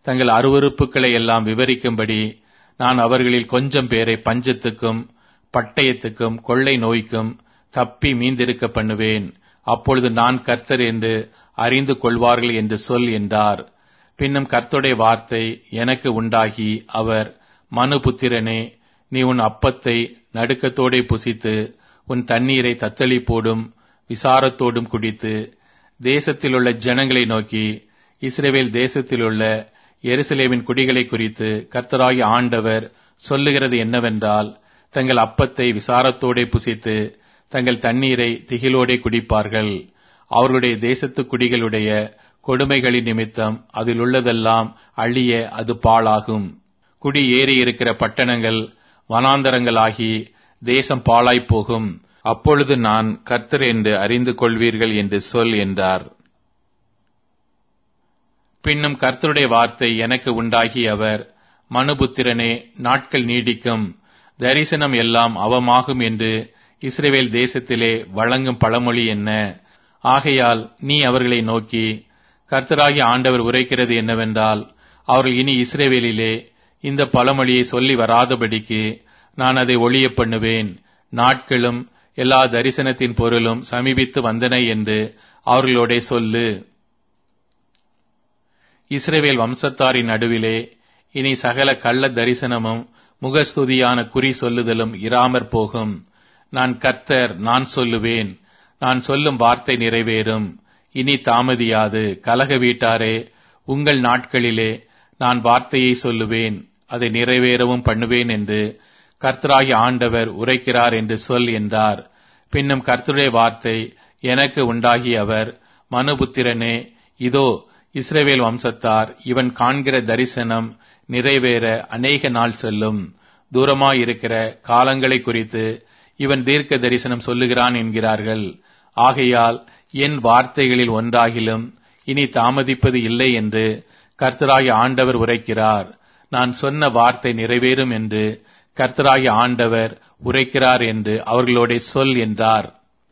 தங்கள் அருவருப்புகளை எல்லாம் விவரிக்கும்படி நான் அவர்களில் கொஞ்சம் பேரை பஞ்சத்துக்கும் பட்டயத்துக்கும் கொள்ளை நோய்க்கும் தப்பி மீந்திருக்க பண்ணுவேன் அப்பொழுது நான் கர்த்தர் என்று அறிந்து கொள்வார்கள் என்று சொல் என்றார் பின்னும் கர்த்தருடைய வார்த்தை எனக்கு உண்டாகி அவர் மனுபுத்திரனே நீ உன் அப்பத்தை நடுக்கத்தோடே புசித்து உன் தண்ணீரை தத்தளிப்போடும் விசாரத்தோடும் குடித்து தேசத்திலுள்ள ஜனங்களை நோக்கி இஸ்ரேவேல் தேசத்திலுள்ள எருசலேமின் குடிகளை குறித்து கர்த்தராகி ஆண்டவர் சொல்லுகிறது என்னவென்றால் தங்கள் அப்பத்தை விசாரத்தோடே புசித்து தங்கள் தண்ணீரை திகிலோடே குடிப்பார்கள் அவர்களுடைய தேசத்து குடிகளுடைய கொடுமைகளின் நிமித்தம் அதில் உள்ளதெல்லாம் அழிய அது பாழாகும் குடி ஏறி இருக்கிற பட்டணங்கள் வனாந்தரங்களாகி தேசம் பாழாய்ப் போகும் அப்பொழுது நான் கர்த்தர் என்று அறிந்து கொள்வீர்கள் என்று சொல் என்றார் பின்னும் கர்த்தருடைய வார்த்தை எனக்கு உண்டாகி அவர் மனுபுத்திரனே நாட்கள் நீடிக்கும் தரிசனம் எல்லாம் அவமாகும் என்று இஸ்ரேவேல் தேசத்திலே வழங்கும் பழமொழி என்ன ஆகையால் நீ அவர்களை நோக்கி கர்த்தராகி ஆண்டவர் உரைக்கிறது என்னவென்றால் அவர்கள் இனி இஸ்ரேவேலிலே இந்த பழமொழியை சொல்லி வராதபடிக்கு நான் அதை ஒளிய பண்ணுவேன் நாட்களும் எல்லா தரிசனத்தின் பொருளும் சமீபித்து வந்தன என்று அவர்களோடே சொல்லு இஸ்ரேவேல் வம்சத்தாரின் நடுவிலே இனி சகல கள்ள தரிசனமும் முகஸ்துதியான குறி சொல்லுதலும் இராமற் போகும் நான் கர்த்தர் நான் சொல்லுவேன் நான் சொல்லும் வார்த்தை நிறைவேறும் இனி தாமதியாது கலக வீட்டாரே உங்கள் நாட்களிலே நான் வார்த்தையை சொல்லுவேன் அதை நிறைவேறவும் பண்ணுவேன் என்று கர்த்தராகி ஆண்டவர் உரைக்கிறார் என்று சொல் என்றார் பின்னும் கர்த்தருடைய வார்த்தை எனக்கு உண்டாகி அவர் மனுபுத்திரனே இதோ இஸ்ரேவேல் வம்சத்தார் இவன் காண்கிற தரிசனம் நிறைவேற அநேக நாள் செல்லும் தூரமாயிருக்கிற காலங்களை குறித்து இவன் தீர்க்க தரிசனம் சொல்லுகிறான் என்கிறார்கள் ஆகையால் என் வார்த்தைகளில் ஒன்றாகிலும் இனி தாமதிப்பது இல்லை என்று கர்த்தராகி ஆண்டவர் உரைக்கிறார் நான் சொன்ன வார்த்தை நிறைவேறும் என்று கர்த்தராகி ஆண்டவர் உரைக்கிறார் என்று அவர்களோட சொல் என்றார்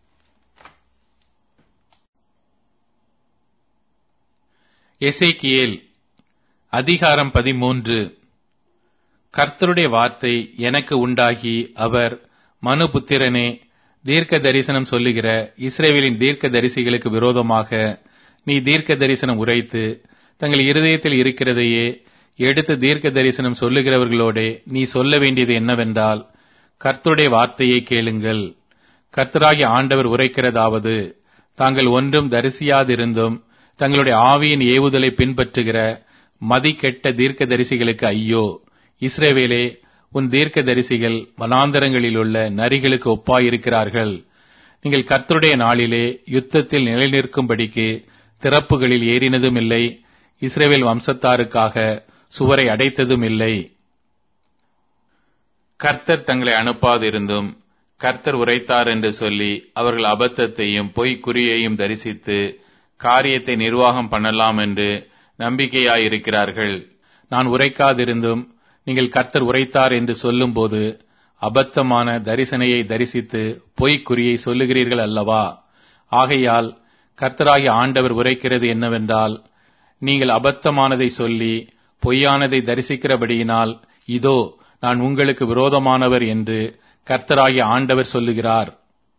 எசேக்கியேல் அதிகாரம் பதிமூன்று கர்த்தருடைய வார்த்தை எனக்கு உண்டாகி அவர் மனுபுத்திரனே தீர்க்க தரிசனம் சொல்லுகிற இஸ்ரேவேலின் தீர்க்க தரிசிகளுக்கு விரோதமாக நீ தீர்க்க தரிசனம் உரைத்து தங்கள் இருதயத்தில் இருக்கிறதையே எடுத்து தீர்க்க தரிசனம் சொல்லுகிறவர்களோடே நீ சொல்ல வேண்டியது என்னவென்றால் கர்த்தருடைய வார்த்தையை கேளுங்கள் கர்த்தராகி ஆண்டவர் உரைக்கிறதாவது தாங்கள் ஒன்றும் தரிசியாதிருந்தும் தங்களுடைய ஆவியின் ஏவுதலை பின்பற்றுகிற மதிக்கெட்ட தீர்க்க தரிசிகளுக்கு ஐயோ இஸ்ரேவேலே உன் தீர்க்க தரிசிகள் வனாந்தரங்களில் உள்ள நரிகளுக்கு ஒப்பாயிருக்கிறார்கள் நீங்கள் கர்த்தருடைய நாளிலே யுத்தத்தில் நிலைநிற்கும்படிக்கு திறப்புகளில் ஏறினதும் இல்லை இஸ்ரேவேல் வம்சத்தாருக்காக சுவரை அடைத்ததும் இல்லை கர்த்தர் தங்களை அனுப்பாதிருந்தும் கர்த்தர் உரைத்தார் என்று சொல்லி அவர்கள் அபத்தத்தையும் பொய் குறியையும் தரிசித்து காரியத்தை நிர்வாகம் பண்ணலாம் என்று நம்பிக்கையாயிருக்கிறார்கள் நான் உரைக்காதிருந்தும் நீங்கள் கர்த்தர் உரைத்தார் என்று சொல்லும்போது அபத்தமான தரிசனையை தரிசித்து பொய்க்குறியை சொல்லுகிறீர்கள் அல்லவா ஆகையால் கர்த்தராகி ஆண்டவர் உரைக்கிறது என்னவென்றால் நீங்கள் அபத்தமானதை சொல்லி பொய்யானதை தரிசிக்கிறபடியினால் இதோ நான் உங்களுக்கு விரோதமானவர் என்று கர்த்தராகி ஆண்டவர் சொல்லுகிறார்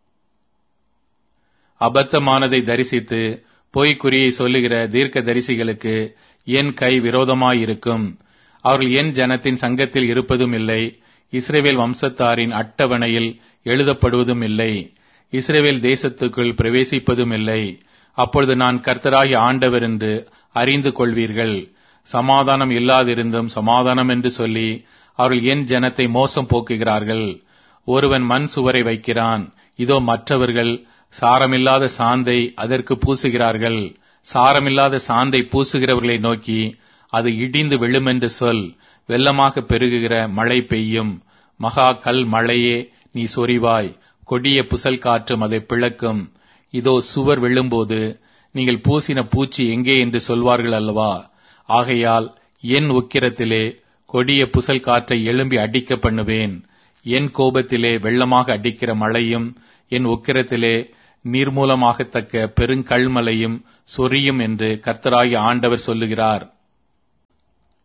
அபத்தமானதை தரிசித்து பொய்க்குறியை சொல்லுகிற தீர்க்க தரிசிகளுக்கு என் கை விரோதமாயிருக்கும் அவர்கள் என் ஜனத்தின் சங்கத்தில் இருப்பதும் இல்லை இஸ்ரேவேல் வம்சத்தாரின் அட்டவணையில் எழுதப்படுவதும் இல்லை இஸ்ரேவேல் தேசத்துக்குள் பிரவேசிப்பதும் இல்லை அப்பொழுது நான் கர்த்தராகி ஆண்டவர் என்று அறிந்து கொள்வீர்கள் சமாதானம் இல்லாதிருந்தும் சமாதானம் என்று சொல்லி அவர்கள் என் ஜனத்தை மோசம் போக்குகிறார்கள் ஒருவன் மண் சுவரை வைக்கிறான் இதோ மற்றவர்கள் சாரமில்லாத சாந்தை அதற்கு பூசுகிறார்கள் சாரமில்லாத சாந்தை பூசுகிறவர்களை நோக்கி அது இடிந்து விழுமென்று சொல் வெள்ளமாக பெருகுகிற மழை பெய்யும் மகா கல் மழையே நீ சொரிவாய் கொடிய புசல் காற்றும் அதை பிளக்கும் இதோ சுவர் விழும்போது நீங்கள் பூசின பூச்சி எங்கே என்று சொல்வார்கள் அல்லவா ஆகையால் என் உக்கிரத்திலே கொடிய புசல் காற்றை எழும்பி அடிக்க பண்ணுவேன் என் கோபத்திலே வெள்ளமாக அடிக்கிற மழையும் என் உக்கிரத்திலே நீர்மூலமாகத்தக்க பெருங்கல்மலையும் சொரியும் என்று கர்த்தராகி ஆண்டவர் சொல்லுகிறார்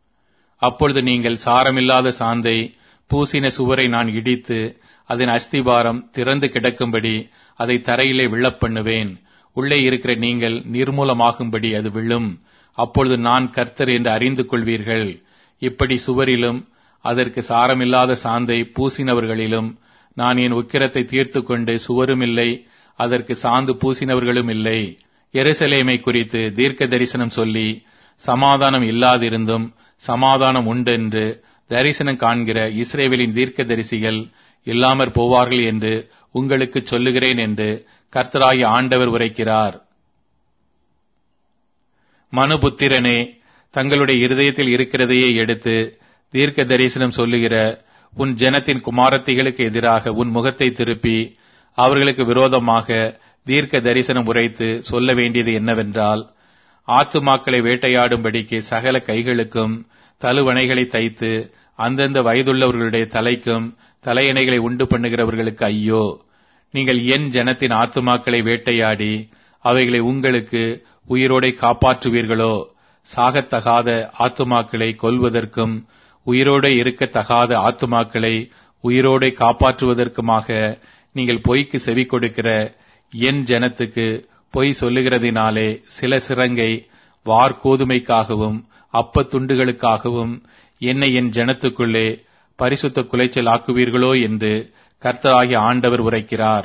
அப்பொழுது நீங்கள் சாரமில்லாத சாந்தை பூசின சுவரை நான் இடித்து அதன் அஸ்திபாரம் திறந்து கிடக்கும்படி அதை தரையிலே விழப்பண்ணுவேன் உள்ளே இருக்கிற நீங்கள் நிர்மூலமாகும்படி அது விழும் அப்பொழுது நான் கர்த்தர் என்று அறிந்து கொள்வீர்கள் இப்படி சுவரிலும் அதற்கு சாரமில்லாத சாந்தை பூசினவர்களிலும் நான் என் உக்கிரத்தை தீர்த்து கொண்டு சுவரும் இல்லை அதற்கு சாந்து பூசினவர்களும் இல்லை எருசலேமை குறித்து தீர்க்க தரிசனம் சொல்லி சமாதானம் இல்லாதிருந்தும் சமாதானம் உண்டென்று தரிசனம் காண்கிற இஸ்ரேவேலின் தீர்க்க தரிசிகள் இல்லாமற் போவார்கள் என்று உங்களுக்கு சொல்லுகிறேன் என்று கர்த்தராகிய ஆண்டவர் உரைக்கிறார் மனுபுத்திரனே தங்களுடைய இருதயத்தில் இருக்கிறதையே எடுத்து தீர்க்க தரிசனம் சொல்லுகிற உன் ஜனத்தின் குமாரத்திகளுக்கு எதிராக உன் முகத்தை திருப்பி அவர்களுக்கு விரோதமாக தீர்க்க தரிசனம் உரைத்து சொல்ல வேண்டியது என்னவென்றால் ஆத்துமாக்களை வேட்டையாடும்படிக்கு சகல கைகளுக்கும் தலுவணைகளை தைத்து அந்தந்த வயதுள்ளவர்களுடைய தலைக்கும் தலையணைகளை உண்டு பண்ணுகிறவர்களுக்கு ஐயோ நீங்கள் என் ஜனத்தின் ஆத்துமாக்களை வேட்டையாடி அவைகளை உங்களுக்கு உயிரோடை காப்பாற்றுவீர்களோ சாகத்தகாத ஆத்துமாக்களை கொல்வதற்கும் உயிரோடு இருக்கத்தகாத ஆத்துமாக்களை உயிரோடை காப்பாற்றுவதற்குமாக நீங்கள் பொய்க்கு செவி கொடுக்கிற என் ஜனத்துக்கு பொய் சொல்லுகிறதினாலே சில சிறங்கை வார்கோதுமைக்காகவும் அப்ப துண்டுகளுக்காகவும் என்னை என் ஜனத்துக்குள்ளே பரிசுத்த குலைச்சல் ஆக்குவீர்களோ என்று கர்த்தராகிய ஆண்டவர் உரைக்கிறார்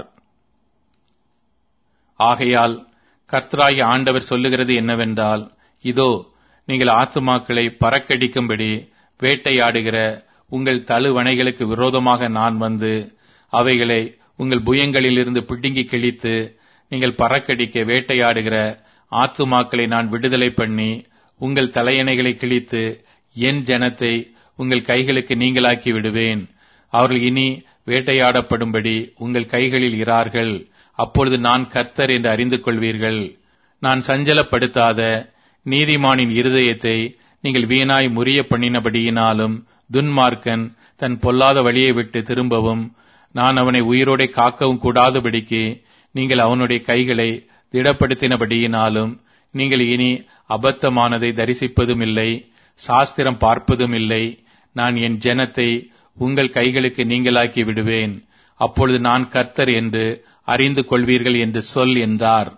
ஆகையால் கர்த்தராகிய ஆண்டவர் சொல்லுகிறது என்னவென்றால் இதோ நீங்கள் ஆத்துமாக்களை பறக்கடிக்கும்படி வேட்டையாடுகிற உங்கள் தழுவணைகளுக்கு விரோதமாக நான் வந்து அவைகளை உங்கள் புயங்களிலிருந்து பிடுங்கி கிழித்து நீங்கள் பறக்கடிக்க வேட்டையாடுகிற ஆத்துமாக்களை நான் விடுதலை பண்ணி உங்கள் தலையணைகளை கிழித்து என் ஜனத்தை உங்கள் கைகளுக்கு நீங்களாக்கி விடுவேன் அவர்கள் இனி வேட்டையாடப்படும்படி உங்கள் கைகளில் இரார்கள் அப்பொழுது நான் கர்த்தர் என்று அறிந்து கொள்வீர்கள் நான் சஞ்சலப்படுத்தாத நீதிமானின் இருதயத்தை நீங்கள் வீணாய் முறிய பண்ணினபடியினாலும் துன்மார்க்கன் தன் பொல்லாத வழியை விட்டு திரும்பவும் நான் அவனை உயிரோடே காக்கவும் கூடாதபடிக்கு நீங்கள் அவனுடைய கைகளை திடப்படுத்தினபடியினாலும் நீங்கள் இனி அபத்தமானதை தரிசிப்பதும் இல்லை சாஸ்திரம் பார்ப்பதும் இல்லை நான் என் ஜனத்தை உங்கள் கைகளுக்கு நீங்களாக்கி விடுவேன் அப்பொழுது நான் கர்த்தர் என்று அறிந்து கொள்வீர்கள் என்று சொல் என்றார்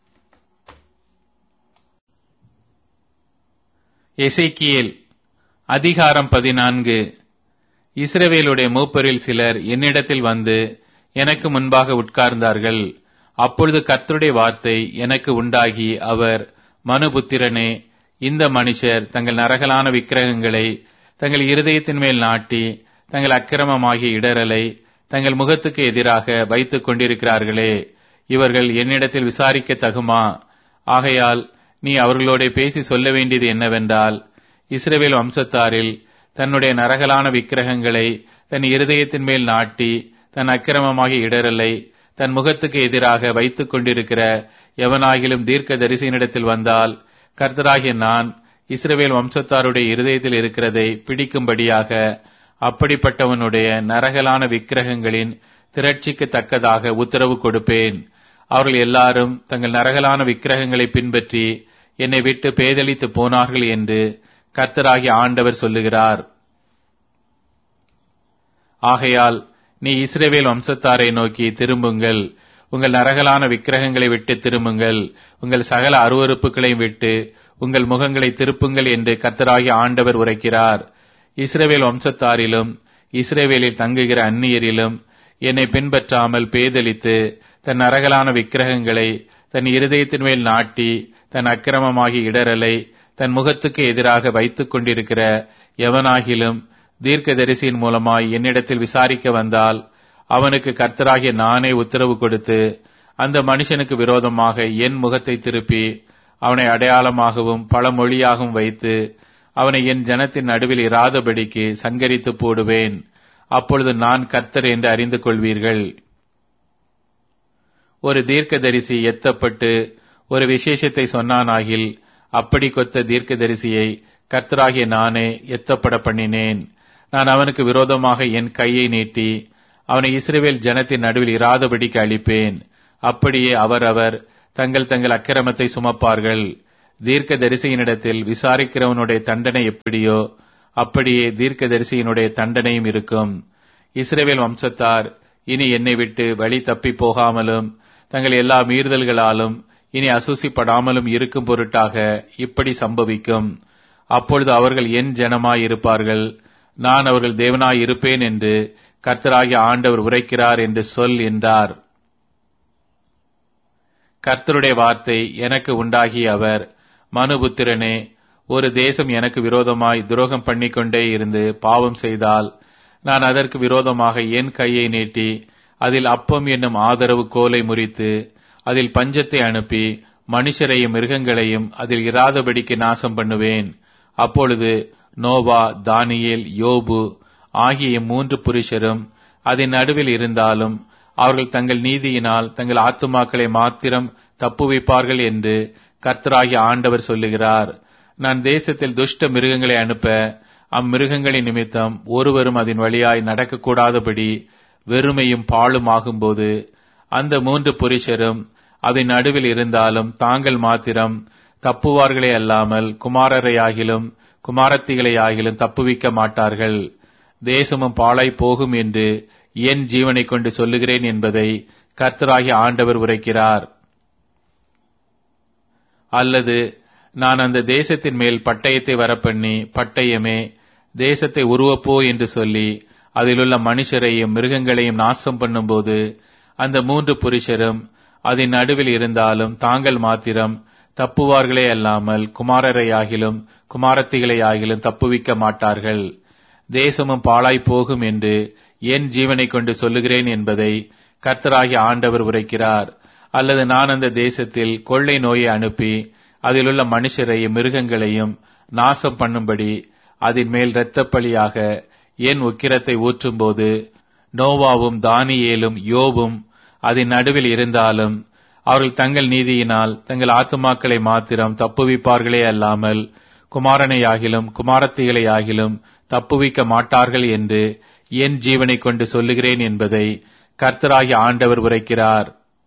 எசைக்கியேல் அதிகாரம் பதினான்கு இஸ்ரவேலுடைய மூப்பரில் சிலர் என்னிடத்தில் வந்து எனக்கு முன்பாக உட்கார்ந்தார்கள் அப்பொழுது கர்த்தருடைய வார்த்தை எனக்கு உண்டாகி அவர் மனுபுத்திரனே இந்த மனுஷர் தங்கள் நரகலான விக்கிரகங்களை தங்கள் இருதயத்தின் மேல் நாட்டி தங்கள் அக்கிரமமாகிய இடரலை தங்கள் முகத்துக்கு எதிராக வைத்துக் கொண்டிருக்கிறார்களே இவர்கள் என்னிடத்தில் விசாரிக்க தகுமா ஆகையால் நீ அவர்களோட பேசி சொல்ல வேண்டியது என்னவென்றால் இஸ்ரவேல் வம்சத்தாரில் தன்னுடைய நரகலான விக்கிரகங்களை தன் இருதயத்தின் மேல் நாட்டி தன் அக்கிரமமாகிய இடரலை தன் முகத்துக்கு எதிராக வைத்துக் கொண்டிருக்கிற எவனாகிலும் தீர்க்க தரிசனிடத்தில் வந்தால் கர்த்தராகிய நான் இஸ்ரவேல் வம்சத்தாருடைய இருதயத்தில் இருக்கிறதை பிடிக்கும்படியாக அப்படிப்பட்டவனுடைய நரகலான விக்கிரகங்களின் திரட்சிக்கு தக்கதாக உத்தரவு கொடுப்பேன் அவர்கள் எல்லாரும் தங்கள் நரகலான விக்கிரகங்களை பின்பற்றி என்னை விட்டு பேதலித்து போனார்கள் என்று கர்த்தராகிய ஆண்டவர் சொல்லுகிறார் ஆகையால் நீ இஸ்ரேவேல் வம்சத்தாரை நோக்கி திரும்புங்கள் உங்கள் நரகலான விக்கிரகங்களை விட்டு திரும்புங்கள் உங்கள் சகல அருவறுப்புகளையும் விட்டு உங்கள் முகங்களை திருப்புங்கள் என்று கர்த்தராகிய ஆண்டவர் உரைக்கிறார் இஸ்ரேவேல் வம்சத்தாரிலும் இஸ்ரேவேலில் தங்குகிற அந்நியரிலும் என்னை பின்பற்றாமல் பேதலித்து தன் நரகலான விக்கிரகங்களை தன் இருதயத்தின் மேல் நாட்டி தன் அக்கிரமமாகிய இடரலை தன் முகத்துக்கு எதிராக வைத்துக் கொண்டிருக்கிற எவனாகிலும் தீர்க்கதரிசியின் மூலமாய் என்னிடத்தில் விசாரிக்க வந்தால் அவனுக்கு கர்த்தராகிய நானே உத்தரவு கொடுத்து அந்த மனுஷனுக்கு விரோதமாக என் முகத்தை திருப்பி அவனை அடையாளமாகவும் பழமொழியாகவும் வைத்து அவனை என் ஜனத்தின் நடுவில் இராதபடிக்கு சங்கரித்து போடுவேன் அப்பொழுது நான் கர்த்தர் என்று அறிந்து கொள்வீர்கள் ஒரு தீர்க்கதரிசி எத்தப்பட்டு ஒரு விசேஷத்தை சொன்னானாகில் அப்படி கொத்த தீர்க்கதரிசியை கர்த்தராகிய நானே எத்தப்பட பண்ணினேன் நான் அவனுக்கு விரோதமாக என் கையை நீட்டி அவனை இஸ்ரேவேல் ஜனத்தின் நடுவில் இராதபடிக்கு அளிப்பேன் அப்படியே அவர் அவர் தங்கள் தங்கள் அக்கிரமத்தை சுமப்பார்கள் தீர்க்க தரிசியினிடத்தில் விசாரிக்கிறவனுடைய தண்டனை எப்படியோ அப்படியே தீர்க்கதரிசியினுடைய தண்டனையும் இருக்கும் இஸ்ரேவேல் வம்சத்தார் இனி என்னை விட்டு வழி தப்பி போகாமலும் தங்கள் எல்லா மீறுதல்களாலும் இனி அசூசிப்படாமலும் இருக்கும் பொருட்டாக இப்படி சம்பவிக்கும் அப்பொழுது அவர்கள் என் ஜனமாய் இருப்பார்கள் நான் அவர்கள் தேவனாய் இருப்பேன் என்று கர்த்தராகிய ஆண்டவர் உரைக்கிறார் என்று சொல் என்றார் கர்த்தருடைய வார்த்தை எனக்கு உண்டாகிய அவர் மனுபுத்திரனே ஒரு தேசம் எனக்கு விரோதமாய் துரோகம் பண்ணிக்கொண்டே இருந்து பாவம் செய்தால் நான் அதற்கு விரோதமாக என் கையை நீட்டி அதில் அப்பம் என்னும் ஆதரவு கோலை முறித்து அதில் பஞ்சத்தை அனுப்பி மனுஷரையும் மிருகங்களையும் அதில் இராதபடிக்கு நாசம் பண்ணுவேன் அப்பொழுது நோவா தானியேல் யோபு ஆகிய மூன்று புருஷரும் அதன் நடுவில் இருந்தாலும் அவர்கள் தங்கள் நீதியினால் தங்கள் ஆத்துமாக்களை மாத்திரம் தப்புவிப்பார்கள் என்று கர்த்தராகிய ஆண்டவர் சொல்லுகிறார் நான் தேசத்தில் துஷ்ட மிருகங்களை அனுப்ப அம்மிருகங்களின் நிமித்தம் ஒருவரும் அதன் வழியாய் நடக்கக்கூடாதபடி வெறுமையும் பாழும் ஆகும்போது அந்த மூன்று புருஷரும் அதன் நடுவில் இருந்தாலும் தாங்கள் மாத்திரம் தப்புவார்களே அல்லாமல் குமாரரையாகிலும் குமாரத்திகளையாகிலும் தப்புவிக்க மாட்டார்கள் தேசமும் பாழாய் போகும் என்று என் ஜீவனை கொண்டு சொல்லுகிறேன் என்பதை கர்த்தராகிய ஆண்டவர் உரைக்கிறார் அல்லது நான் அந்த தேசத்தின் மேல் பட்டயத்தை வரப்பண்ணி பட்டயமே தேசத்தை உருவப்போ என்று சொல்லி அதிலுள்ள மனுஷரையும் மிருகங்களையும் நாசம் பண்ணும்போது அந்த மூன்று புருஷரும் அதன் நடுவில் இருந்தாலும் தாங்கள் மாத்திரம் தப்புவார்களே அல்லாமல் குமாரரையாகிலும் குமாரத்திகளையாகிலும் தப்புவிக்க மாட்டார்கள் தேசமும் பாழாய் போகும் என்று என் ஜீவனை கொண்டு சொல்லுகிறேன் என்பதை கர்த்தராகிய ஆண்டவர் உரைக்கிறார் அல்லது நான் அந்த தேசத்தில் கொள்ளை நோயை அனுப்பி அதிலுள்ள மனுஷரையும் மிருகங்களையும் நாசம் பண்ணும்படி அதன் மேல் இரத்தப்பழியாக என் உக்கிரத்தை ஊற்றும்போது நோவாவும் தானியேலும் யோபும் அதன் நடுவில் இருந்தாலும் அவர்கள் தங்கள் நீதியினால் தங்கள் ஆத்துமாக்களை மாத்திரம் தப்புவிப்பார்களே அல்லாமல் குமாரனையாகிலும் குமாரத்திகளையாகிலும் தப்புவிக்க மாட்டார்கள் என்று என் ஜீவனை கொண்டு சொல்லுகிறேன் என்பதை கர்த்தராகிய ஆண்டவர் உரைக்கிறார்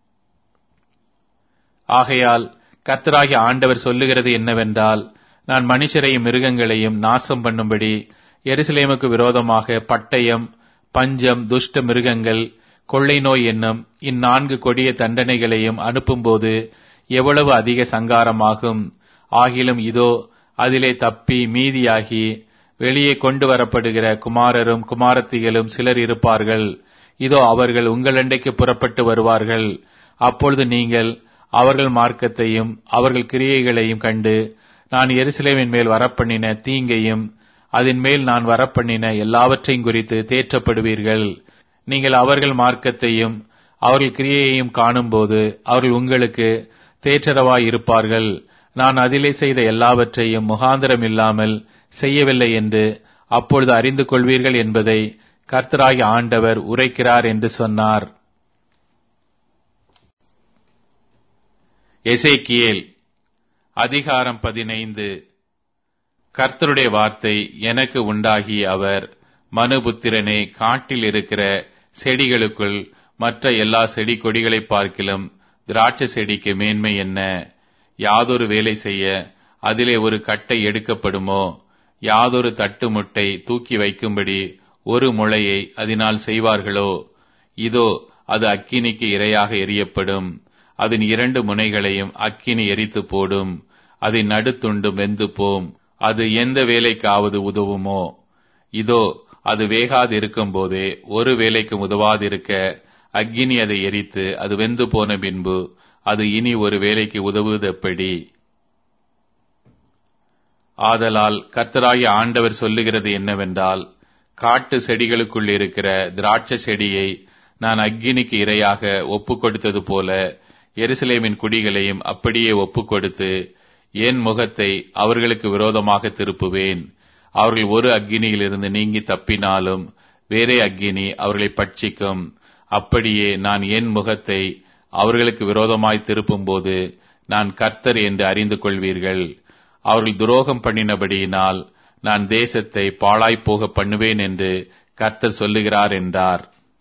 ஆகையால் கர்த்தராகிய ஆண்டவர் சொல்லுகிறது என்னவென்றால் நான் மனுஷரையும் மிருகங்களையும் நாசம் பண்ணும்படி எருசலேமுக்கு விரோதமாக பட்டயம் பஞ்சம் துஷ்ட மிருகங்கள் கொள்ளை நோய் என்னும் இந்நான்கு கொடிய தண்டனைகளையும் அனுப்பும்போது எவ்வளவு அதிக சங்காரமாகும் ஆகிலும் இதோ அதிலே தப்பி மீதியாகி வெளியே கொண்டு வரப்படுகிற குமாரரும் குமாரத்திகளும் சிலர் இருப்பார்கள் இதோ அவர்கள் உங்களண்டைக்கு புறப்பட்டு வருவார்கள் அப்பொழுது நீங்கள் அவர்கள் மார்க்கத்தையும் அவர்கள் கிரியைகளையும் கண்டு நான் எருசலேமின் மேல் வரப்பண்ணின தீங்கையும் அதன் மேல் நான் வரப்பண்ணின எல்லாவற்றையும் குறித்து தேற்றப்படுவீர்கள் நீங்கள் அவர்கள் மார்க்கத்தையும் அவர்கள் கிரியையையும் காணும்போது அவர்கள் உங்களுக்கு தேற்றரவாய் இருப்பார்கள் நான் அதிலே செய்த எல்லாவற்றையும் முகாந்திரம் இல்லாமல் செய்யவில்லை என்று அப்பொழுது அறிந்து கொள்வீர்கள் என்பதை கர்த்தராகி ஆண்டவர் உரைக்கிறார் என்று சொன்னார் எசேக்கியேல் அதிகாரம் பதினைந்து கர்த்தருடைய வார்த்தை எனக்கு உண்டாகி அவர் மனுபுத்திரனே காட்டில் இருக்கிற செடிகளுக்குள் மற்ற எல்லா செடி கொடிகளை பார்க்கிலும் திராட்சை செடிக்கு மேன்மை என்ன யாதொரு வேலை செய்ய அதிலே ஒரு கட்டை எடுக்கப்படுமோ யாதொரு தட்டு முட்டை தூக்கி வைக்கும்படி ஒரு முளையை அதனால் செய்வார்களோ இதோ அது அக்கினிக்கு இரையாக எரியப்படும் அதன் இரண்டு முனைகளையும் அக்கினி எரித்து போடும் அதன் நடுத்துண்டு வெந்து போம் அது எந்த வேலைக்காவது உதவுமோ இதோ அது வேகாதிருக்கும் போதே ஒரு வேலைக்கு உதவாதிருக்க அக்கினி அதை எரித்து அது வெந்து போன பின்பு அது இனி ஒரு வேலைக்கு உதவுவதெப்படி ஆதலால் கர்த்தராகிய ஆண்டவர் சொல்லுகிறது என்னவென்றால் காட்டு செடிகளுக்குள் இருக்கிற திராட்சை செடியை நான் அக்கினிக்கு இரையாக ஒப்புக் கொடுத்தது போல எருசலேமின் குடிகளையும் அப்படியே ஒப்புக் கொடுத்து என் முகத்தை அவர்களுக்கு விரோதமாக திருப்புவேன் அவர்கள் ஒரு அக்கினியிலிருந்து நீங்கி தப்பினாலும் வேறே அக்கினி அவர்களை பட்சிக்கும் அப்படியே நான் என் முகத்தை அவர்களுக்கு விரோதமாய் திருப்பும்போது நான் கர்த்தர் என்று அறிந்து கொள்வீர்கள் அவர்கள் துரோகம் பண்ணினபடியினால் நான் தேசத்தை பாழாய்ப்போக பண்ணுவேன் என்று கர்த்தர் சொல்லுகிறார் என்றார்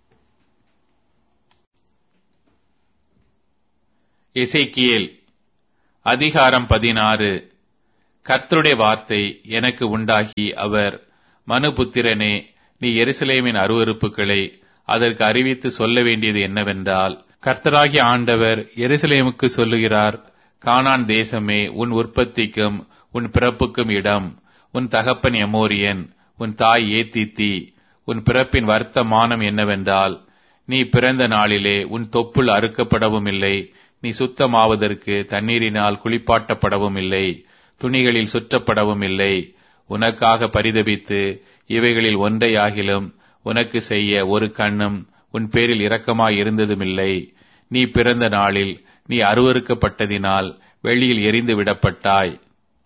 எசேக்கியேல் அதிகாரம் பதினாறு கர்த்தருடைய வார்த்தை எனக்கு உண்டாகி அவர் மனுபுத்திரனே நீ எருசலேமின் அருவருப்புகளை அதற்கு அறிவித்து சொல்ல வேண்டியது என்னவென்றால் கர்த்தராகிய ஆண்டவர் எருசலேமுக்கு சொல்லுகிறார் கானான் தேசமே உன் உற்பத்திக்கும் உன் பிறப்புக்கும் இடம் உன் தகப்பன் எமோரியன் உன் தாய் ஏத்தித்தி உன் பிறப்பின் வர்த்தமானம் என்னவென்றால் நீ பிறந்த நாளிலே உன் தொப்புள் அறுக்கப்படவும் இல்லை நீ சுத்தமாவதற்கு தண்ணீரினால் குளிப்பாட்டப்படவும் இல்லை துணிகளில் சுற்றப்படவும் இல்லை உனக்காக பரிதபித்து இவைகளில் ஒன்றையாகிலும் உனக்கு செய்ய ஒரு கண்ணும் உன் பேரில் இரக்கமாய் இருந்ததுமில்லை நீ பிறந்த நாளில் நீ அருவறுக்கப்பட்டதினால் வெளியில் எரிந்து விடப்பட்டாய்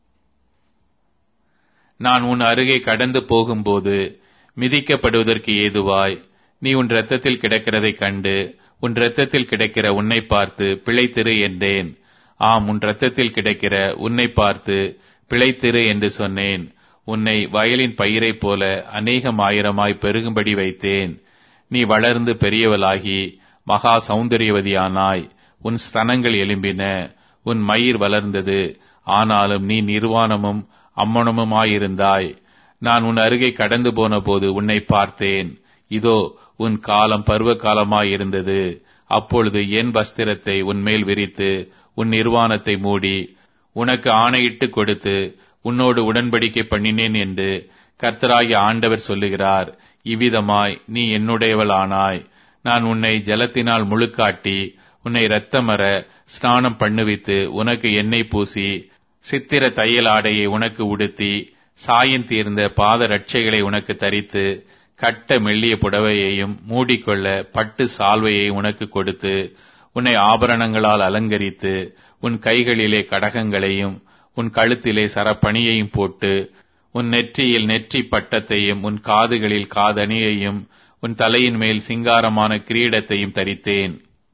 நான் உன் அருகே கடந்து போகும்போது மிதிக்கப்படுவதற்கு ஏதுவாய் நீ உன் இரத்தத்தில் கிடக்கிறதைக் கண்டு உன் இரத்தத்தில் கிடக்கிற உன்னை பார்த்து பிழைத்திரு என்றேன் ஆம் உன் இரத்தத்தில் கிடக்கிற உன்னை பார்த்து பிழைத்திரு என்று சொன்னேன் உன்னை வயலின் பயிரைப் போல அநேகம் ஆயிரமாய் பெருகும்படி வைத்தேன் நீ வளர்ந்து பெரியவளாகி மகா சௌந்தரியவதியானாய் உன் ஸ்தனங்கள் எலும்பின உன் மயிர் வளர்ந்தது ஆனாலும் நீ நிர்வாணமும் அம்மனமுமாயிருந்தாய் நான் உன் அருகே கடந்து போன போது உன்னை பார்த்தேன் இதோ உன் காலம் பருவ காலமாயிருந்தது அப்பொழுது என் வஸ்திரத்தை உன் மேல் விரித்து உன் நிர்வாணத்தை மூடி உனக்கு ஆணையிட்டு கொடுத்து உன்னோடு உடன்படிக்கை பண்ணினேன் என்று கர்த்தராகிய ஆண்டவர் சொல்லுகிறார் இவ்விதமாய் நீ என்னுடையவளானாய் நான் உன்னை ஜலத்தினால் முழுக்காட்டி உன்னை இரத்தமர ஸ்நானம் பண்ணுவித்து உனக்கு எண்ணெய் பூசி சித்திர தையல் ஆடையை உனக்கு உடுத்தி சாயம் தீர்ந்த பாத ரட்சைகளை உனக்கு தரித்து கட்ட மெல்லிய புடவையையும் மூடிக்கொள்ள பட்டு சால்வையை உனக்கு கொடுத்து உன்னை ஆபரணங்களால் அலங்கரித்து உன் கைகளிலே கடகங்களையும் உன் கழுத்திலே சரப்பணியையும் போட்டு உன் நெற்றியில் நெற்றி பட்டத்தையும் உன் காதுகளில் காதணியையும் உன் தலையின் மேல் சிங்காரமான கிரீடத்தையும் தரித்தேன்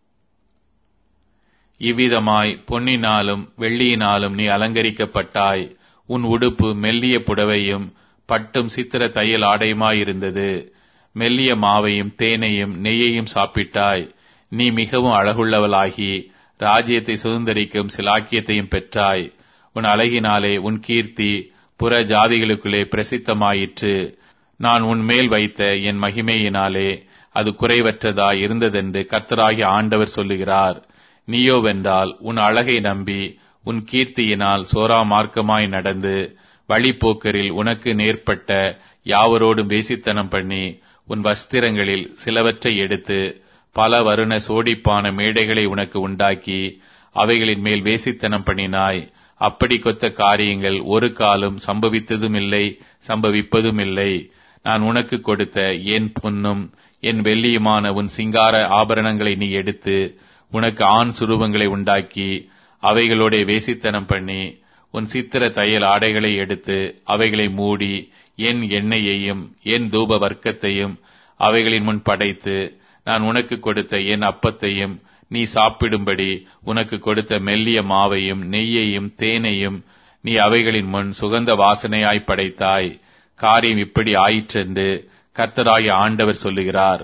இவ்விதமாய் பொன்னினாலும் வெள்ளியினாலும் நீ அலங்கரிக்கப்பட்டாய் உன் உடுப்பு மெல்லிய புடவையும் பட்டும் சித்திர தையல் ஆடையுமாயிருந்தது மெல்லிய மாவையும் தேனையும் நெய்யையும் சாப்பிட்டாய் நீ மிகவும் அழகுள்ளவளாகி ராஜ்யத்தை சுதந்திரிக்கும் சிலாக்கியத்தையும் பெற்றாய் உன் அழகினாலே உன் கீர்த்தி புற ஜாதிகளுக்குள்ளே பிரசித்தமாயிற்று நான் உன் மேல் வைத்த என் மகிமையினாலே அது குறைவற்றதாய் இருந்ததென்று கர்த்தராகிய ஆண்டவர் சொல்லுகிறார் நீயோவென்றால் உன் அழகை நம்பி உன் கீர்த்தியினால் சோரா மார்க்கமாய் நடந்து வழிப்போக்கரில் உனக்கு நேர்பட்ட யாவரோடும் வேசித்தனம் பண்ணி உன் வஸ்திரங்களில் சிலவற்றை எடுத்து பல வருண சோடிப்பான மேடைகளை உனக்கு உண்டாக்கி அவைகளின் மேல் வேசித்தனம் பண்ணினாய் அப்படி கொத்த காரியங்கள் ஒரு காலம் சம்பவித்ததும் இல்லை சம்பவிப்பதும் இல்லை நான் உனக்கு கொடுத்த என் பொன்னும் என் வெள்ளியுமான உன் சிங்கார ஆபரணங்களை நீ எடுத்து உனக்கு ஆண் சுரூபங்களை உண்டாக்கி அவைகளோட வேசித்தனம் பண்ணி உன் சித்திர தையல் ஆடைகளை எடுத்து அவைகளை மூடி என் எண்ணெயையும் என் தூப வர்க்கத்தையும் அவைகளின் முன் படைத்து நான் உனக்கு கொடுத்த என் அப்பத்தையும் நீ சாப்பிடும்படி உனக்கு கொடுத்த மெல்லிய மாவையும் நெய்யையும் தேனையும் நீ அவைகளின் முன் சுகந்த வாசனையாய் படைத்தாய் காரியம் இப்படி ஆயிற்றென்று கர்த்தராகிய ஆண்டவர் சொல்லுகிறார்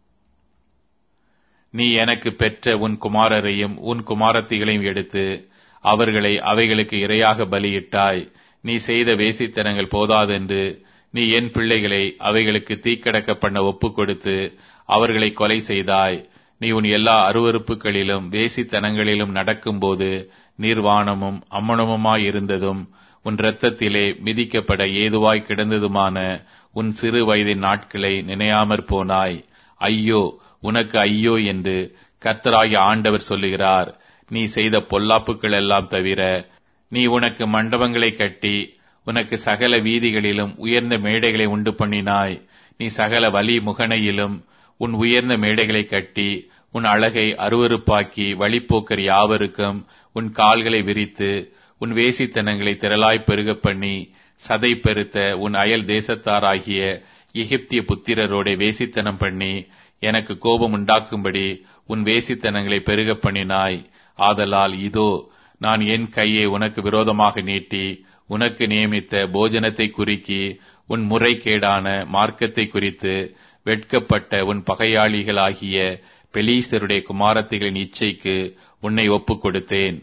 நீ எனக்கு பெற்ற உன் குமாரரையும் உன் குமாரத்திகளையும் எடுத்து அவர்களை அவைகளுக்கு இரையாக பலியிட்டாய் நீ செய்த வேசித்தனங்கள் போதாதென்று நீ என் பிள்ளைகளை அவைகளுக்கு தீக்கடக்க பண்ண ஒப்புக் கொடுத்து அவர்களை கொலை செய்தாய் நீ உன் எல்லா அருவறுப்புகளிலும் வேசித்தனங்களிலும் நடக்கும்போது நிர்வாணமும் அம்மனமுமாயிருந்ததும் உன் இரத்தத்திலே மிதிக்கப்பட ஏதுவாய் கிடந்ததுமான உன் சிறு வயதின் நாட்களை நினையாமற் போனாய் ஐயோ உனக்கு ஐயோ என்று கர்த்தராகிய ஆண்டவர் சொல்லுகிறார் நீ செய்த பொல்லாப்புகள் எல்லாம் தவிர நீ உனக்கு மண்டபங்களை கட்டி உனக்கு சகல வீதிகளிலும் உயர்ந்த மேடைகளை உண்டு பண்ணினாய் நீ சகல வலி முகனையிலும் உன் உயர்ந்த மேடைகளை கட்டி உன் அழகை அருவருப்பாக்கி வழிப்போக்கர் யாவருக்கும் உன் கால்களை விரித்து உன் வேசித்தனங்களை திரளாய் பெருகப் பண்ணி சதை பெருத்த உன் அயல் தேசத்தாராகிய எகிப்திய புத்திரரோட வேசித்தனம் பண்ணி எனக்கு கோபம் உண்டாக்கும்படி உன் வேசித்தனங்களை பெருகப் பண்ணினாய் ஆதலால் இதோ நான் என் கையை உனக்கு விரோதமாக நீட்டி உனக்கு நியமித்த போஜனத்தை குறிக்கி உன் முறைகேடான மார்க்கத்தை குறித்து வெட்கப்பட்ட உன் பகையாளிகளாகிய பெலீசருடைய குமாரத்திகளின் இச்சைக்கு உன்னை ஒப்புக் கொடுத்தேன்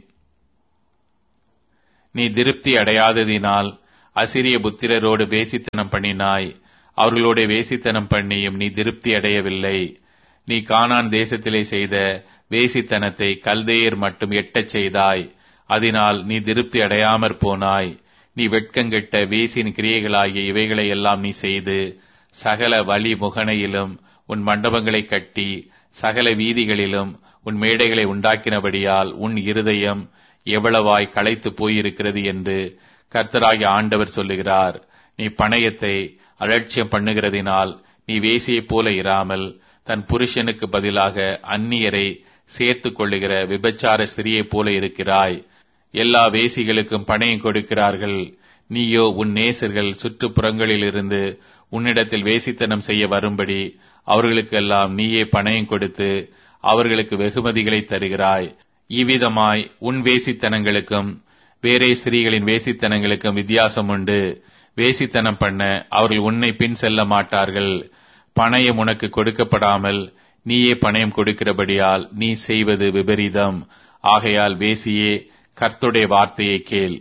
நீ திருப்தி அடையாததினால் அசிரிய புத்திரரோடு வேசித்தனம் பண்ணினாய் அவர்களோட வேசித்தனம் பண்ணியும் நீ திருப்தி அடையவில்லை நீ கானான் தேசத்திலே செய்த வேசித்தனத்தை கல்தேயர் மட்டும் எட்டச் செய்தாய் அதனால் நீ திருப்தி அடையாமற் போனாய் நீ வெட்கங்கெட்ட வேசின் கிரியைகளாகிய இவைகளை எல்லாம் நீ செய்து சகல வழி முகனையிலும் உன் மண்டபங்களை கட்டி சகல வீதிகளிலும் உன் மேடைகளை உண்டாக்கினபடியால் உன் இருதயம் எவ்வளவாய் களைத்து போயிருக்கிறது என்று கர்த்தராகிய ஆண்டவர் சொல்லுகிறார் நீ பணயத்தை அலட்சியம் பண்ணுகிறதினால் நீ வேசியைப் போல இராமல் தன் புருஷனுக்கு பதிலாக அந்நியரை சேர்த்துக் கொள்ளுகிற விபச்சார ஸ்திரியைப் போல இருக்கிறாய் எல்லா வேசிகளுக்கும் பணயம் கொடுக்கிறார்கள் நீயோ உன் நேசர்கள் சுற்றுப்புறங்களிலிருந்து உன்னிடத்தில் வேசித்தனம் செய்ய வரும்படி அவர்களுக்கெல்லாம் நீயே பணயம் கொடுத்து அவர்களுக்கு வெகுமதிகளை தருகிறாய் இவ்விதமாய் உன் வேசித்தனங்களுக்கும் வேறே ஸ்திரீகளின் வேசித்தனங்களுக்கும் வித்தியாசம் உண்டு வேசித்தனம் பண்ண அவர்கள் உன்னை பின் செல்ல மாட்டார்கள் பணயம் உனக்கு கொடுக்கப்படாமல் நீயே பணயம் கொடுக்கிறபடியால் நீ செய்வது விபரீதம் ஆகையால் வேசியே கர்த்துடைய வார்த்தையை கேள்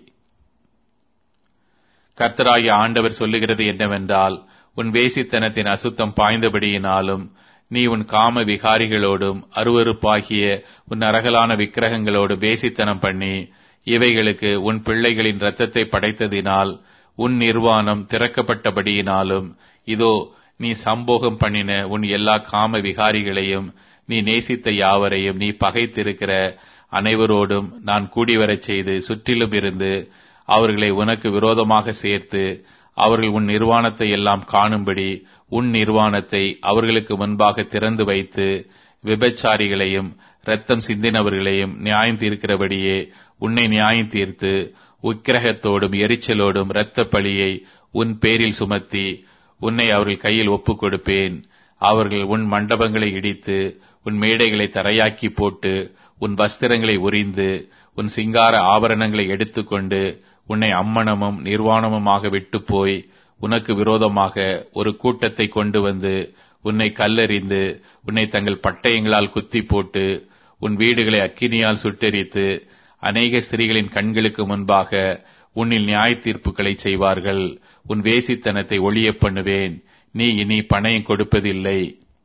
கர்த்தராகிய ஆண்டவர் சொல்லுகிறது என்னவென்றால் உன் வேசித்தனத்தின் அசுத்தம் பாய்ந்தபடியினாலும் நீ உன் காம விகாரிகளோடும் அருவருப்பாகிய உன் அரகலான விக்கிரகங்களோடு வேசித்தனம் பண்ணி இவைகளுக்கு உன் பிள்ளைகளின் இரத்தத்தை படைத்ததினால் உன் நிர்வாணம் திறக்கப்பட்டபடியினாலும் இதோ நீ சம்போகம் பண்ணின உன் எல்லா காம விகாரிகளையும் நீ நேசித்த யாவரையும் நீ பகைத்திருக்கிற அனைவரோடும் நான் கூடிவரச் செய்து சுற்றிலும் இருந்து அவர்களை உனக்கு விரோதமாக சேர்த்து அவர்கள் உன் நிர்வாணத்தை எல்லாம் காணும்படி உன் நிர்வாணத்தை அவர்களுக்கு முன்பாக திறந்து வைத்து விபச்சாரிகளையும் இரத்தம் சிந்தினவர்களையும் நியாயம் தீர்க்கிறபடியே உன்னை நியாயம் தீர்த்து உக்கிரகத்தோடும் எரிச்சலோடும் இரத்த பழியை உன் பேரில் சுமத்தி உன்னை அவர்கள் கையில் ஒப்புக் கொடுப்பேன் அவர்கள் உன் மண்டபங்களை இடித்து உன் மேடைகளை தரையாக்கி போட்டு உன் வஸ்திரங்களை உரிந்து உன் சிங்கார ஆபரணங்களை எடுத்துக்கொண்டு உன்னை அம்மனமும் நிர்வாணமுமாக விட்டு போய் உனக்கு விரோதமாக ஒரு கூட்டத்தை கொண்டு வந்து உன்னை கல்லறிந்து உன்னை தங்கள் பட்டயங்களால் குத்தி போட்டு உன் வீடுகளை அக்கினியால் சுட்டெரித்து அநேக ஸ்திரீகளின் கண்களுக்கு முன்பாக உன்னில் நியாய தீர்ப்புகளை செய்வார்கள் உன் வேசித்தனத்தை ஒளிய பண்ணுவேன் நீ இனி பணயம் கொடுப்பதில்லை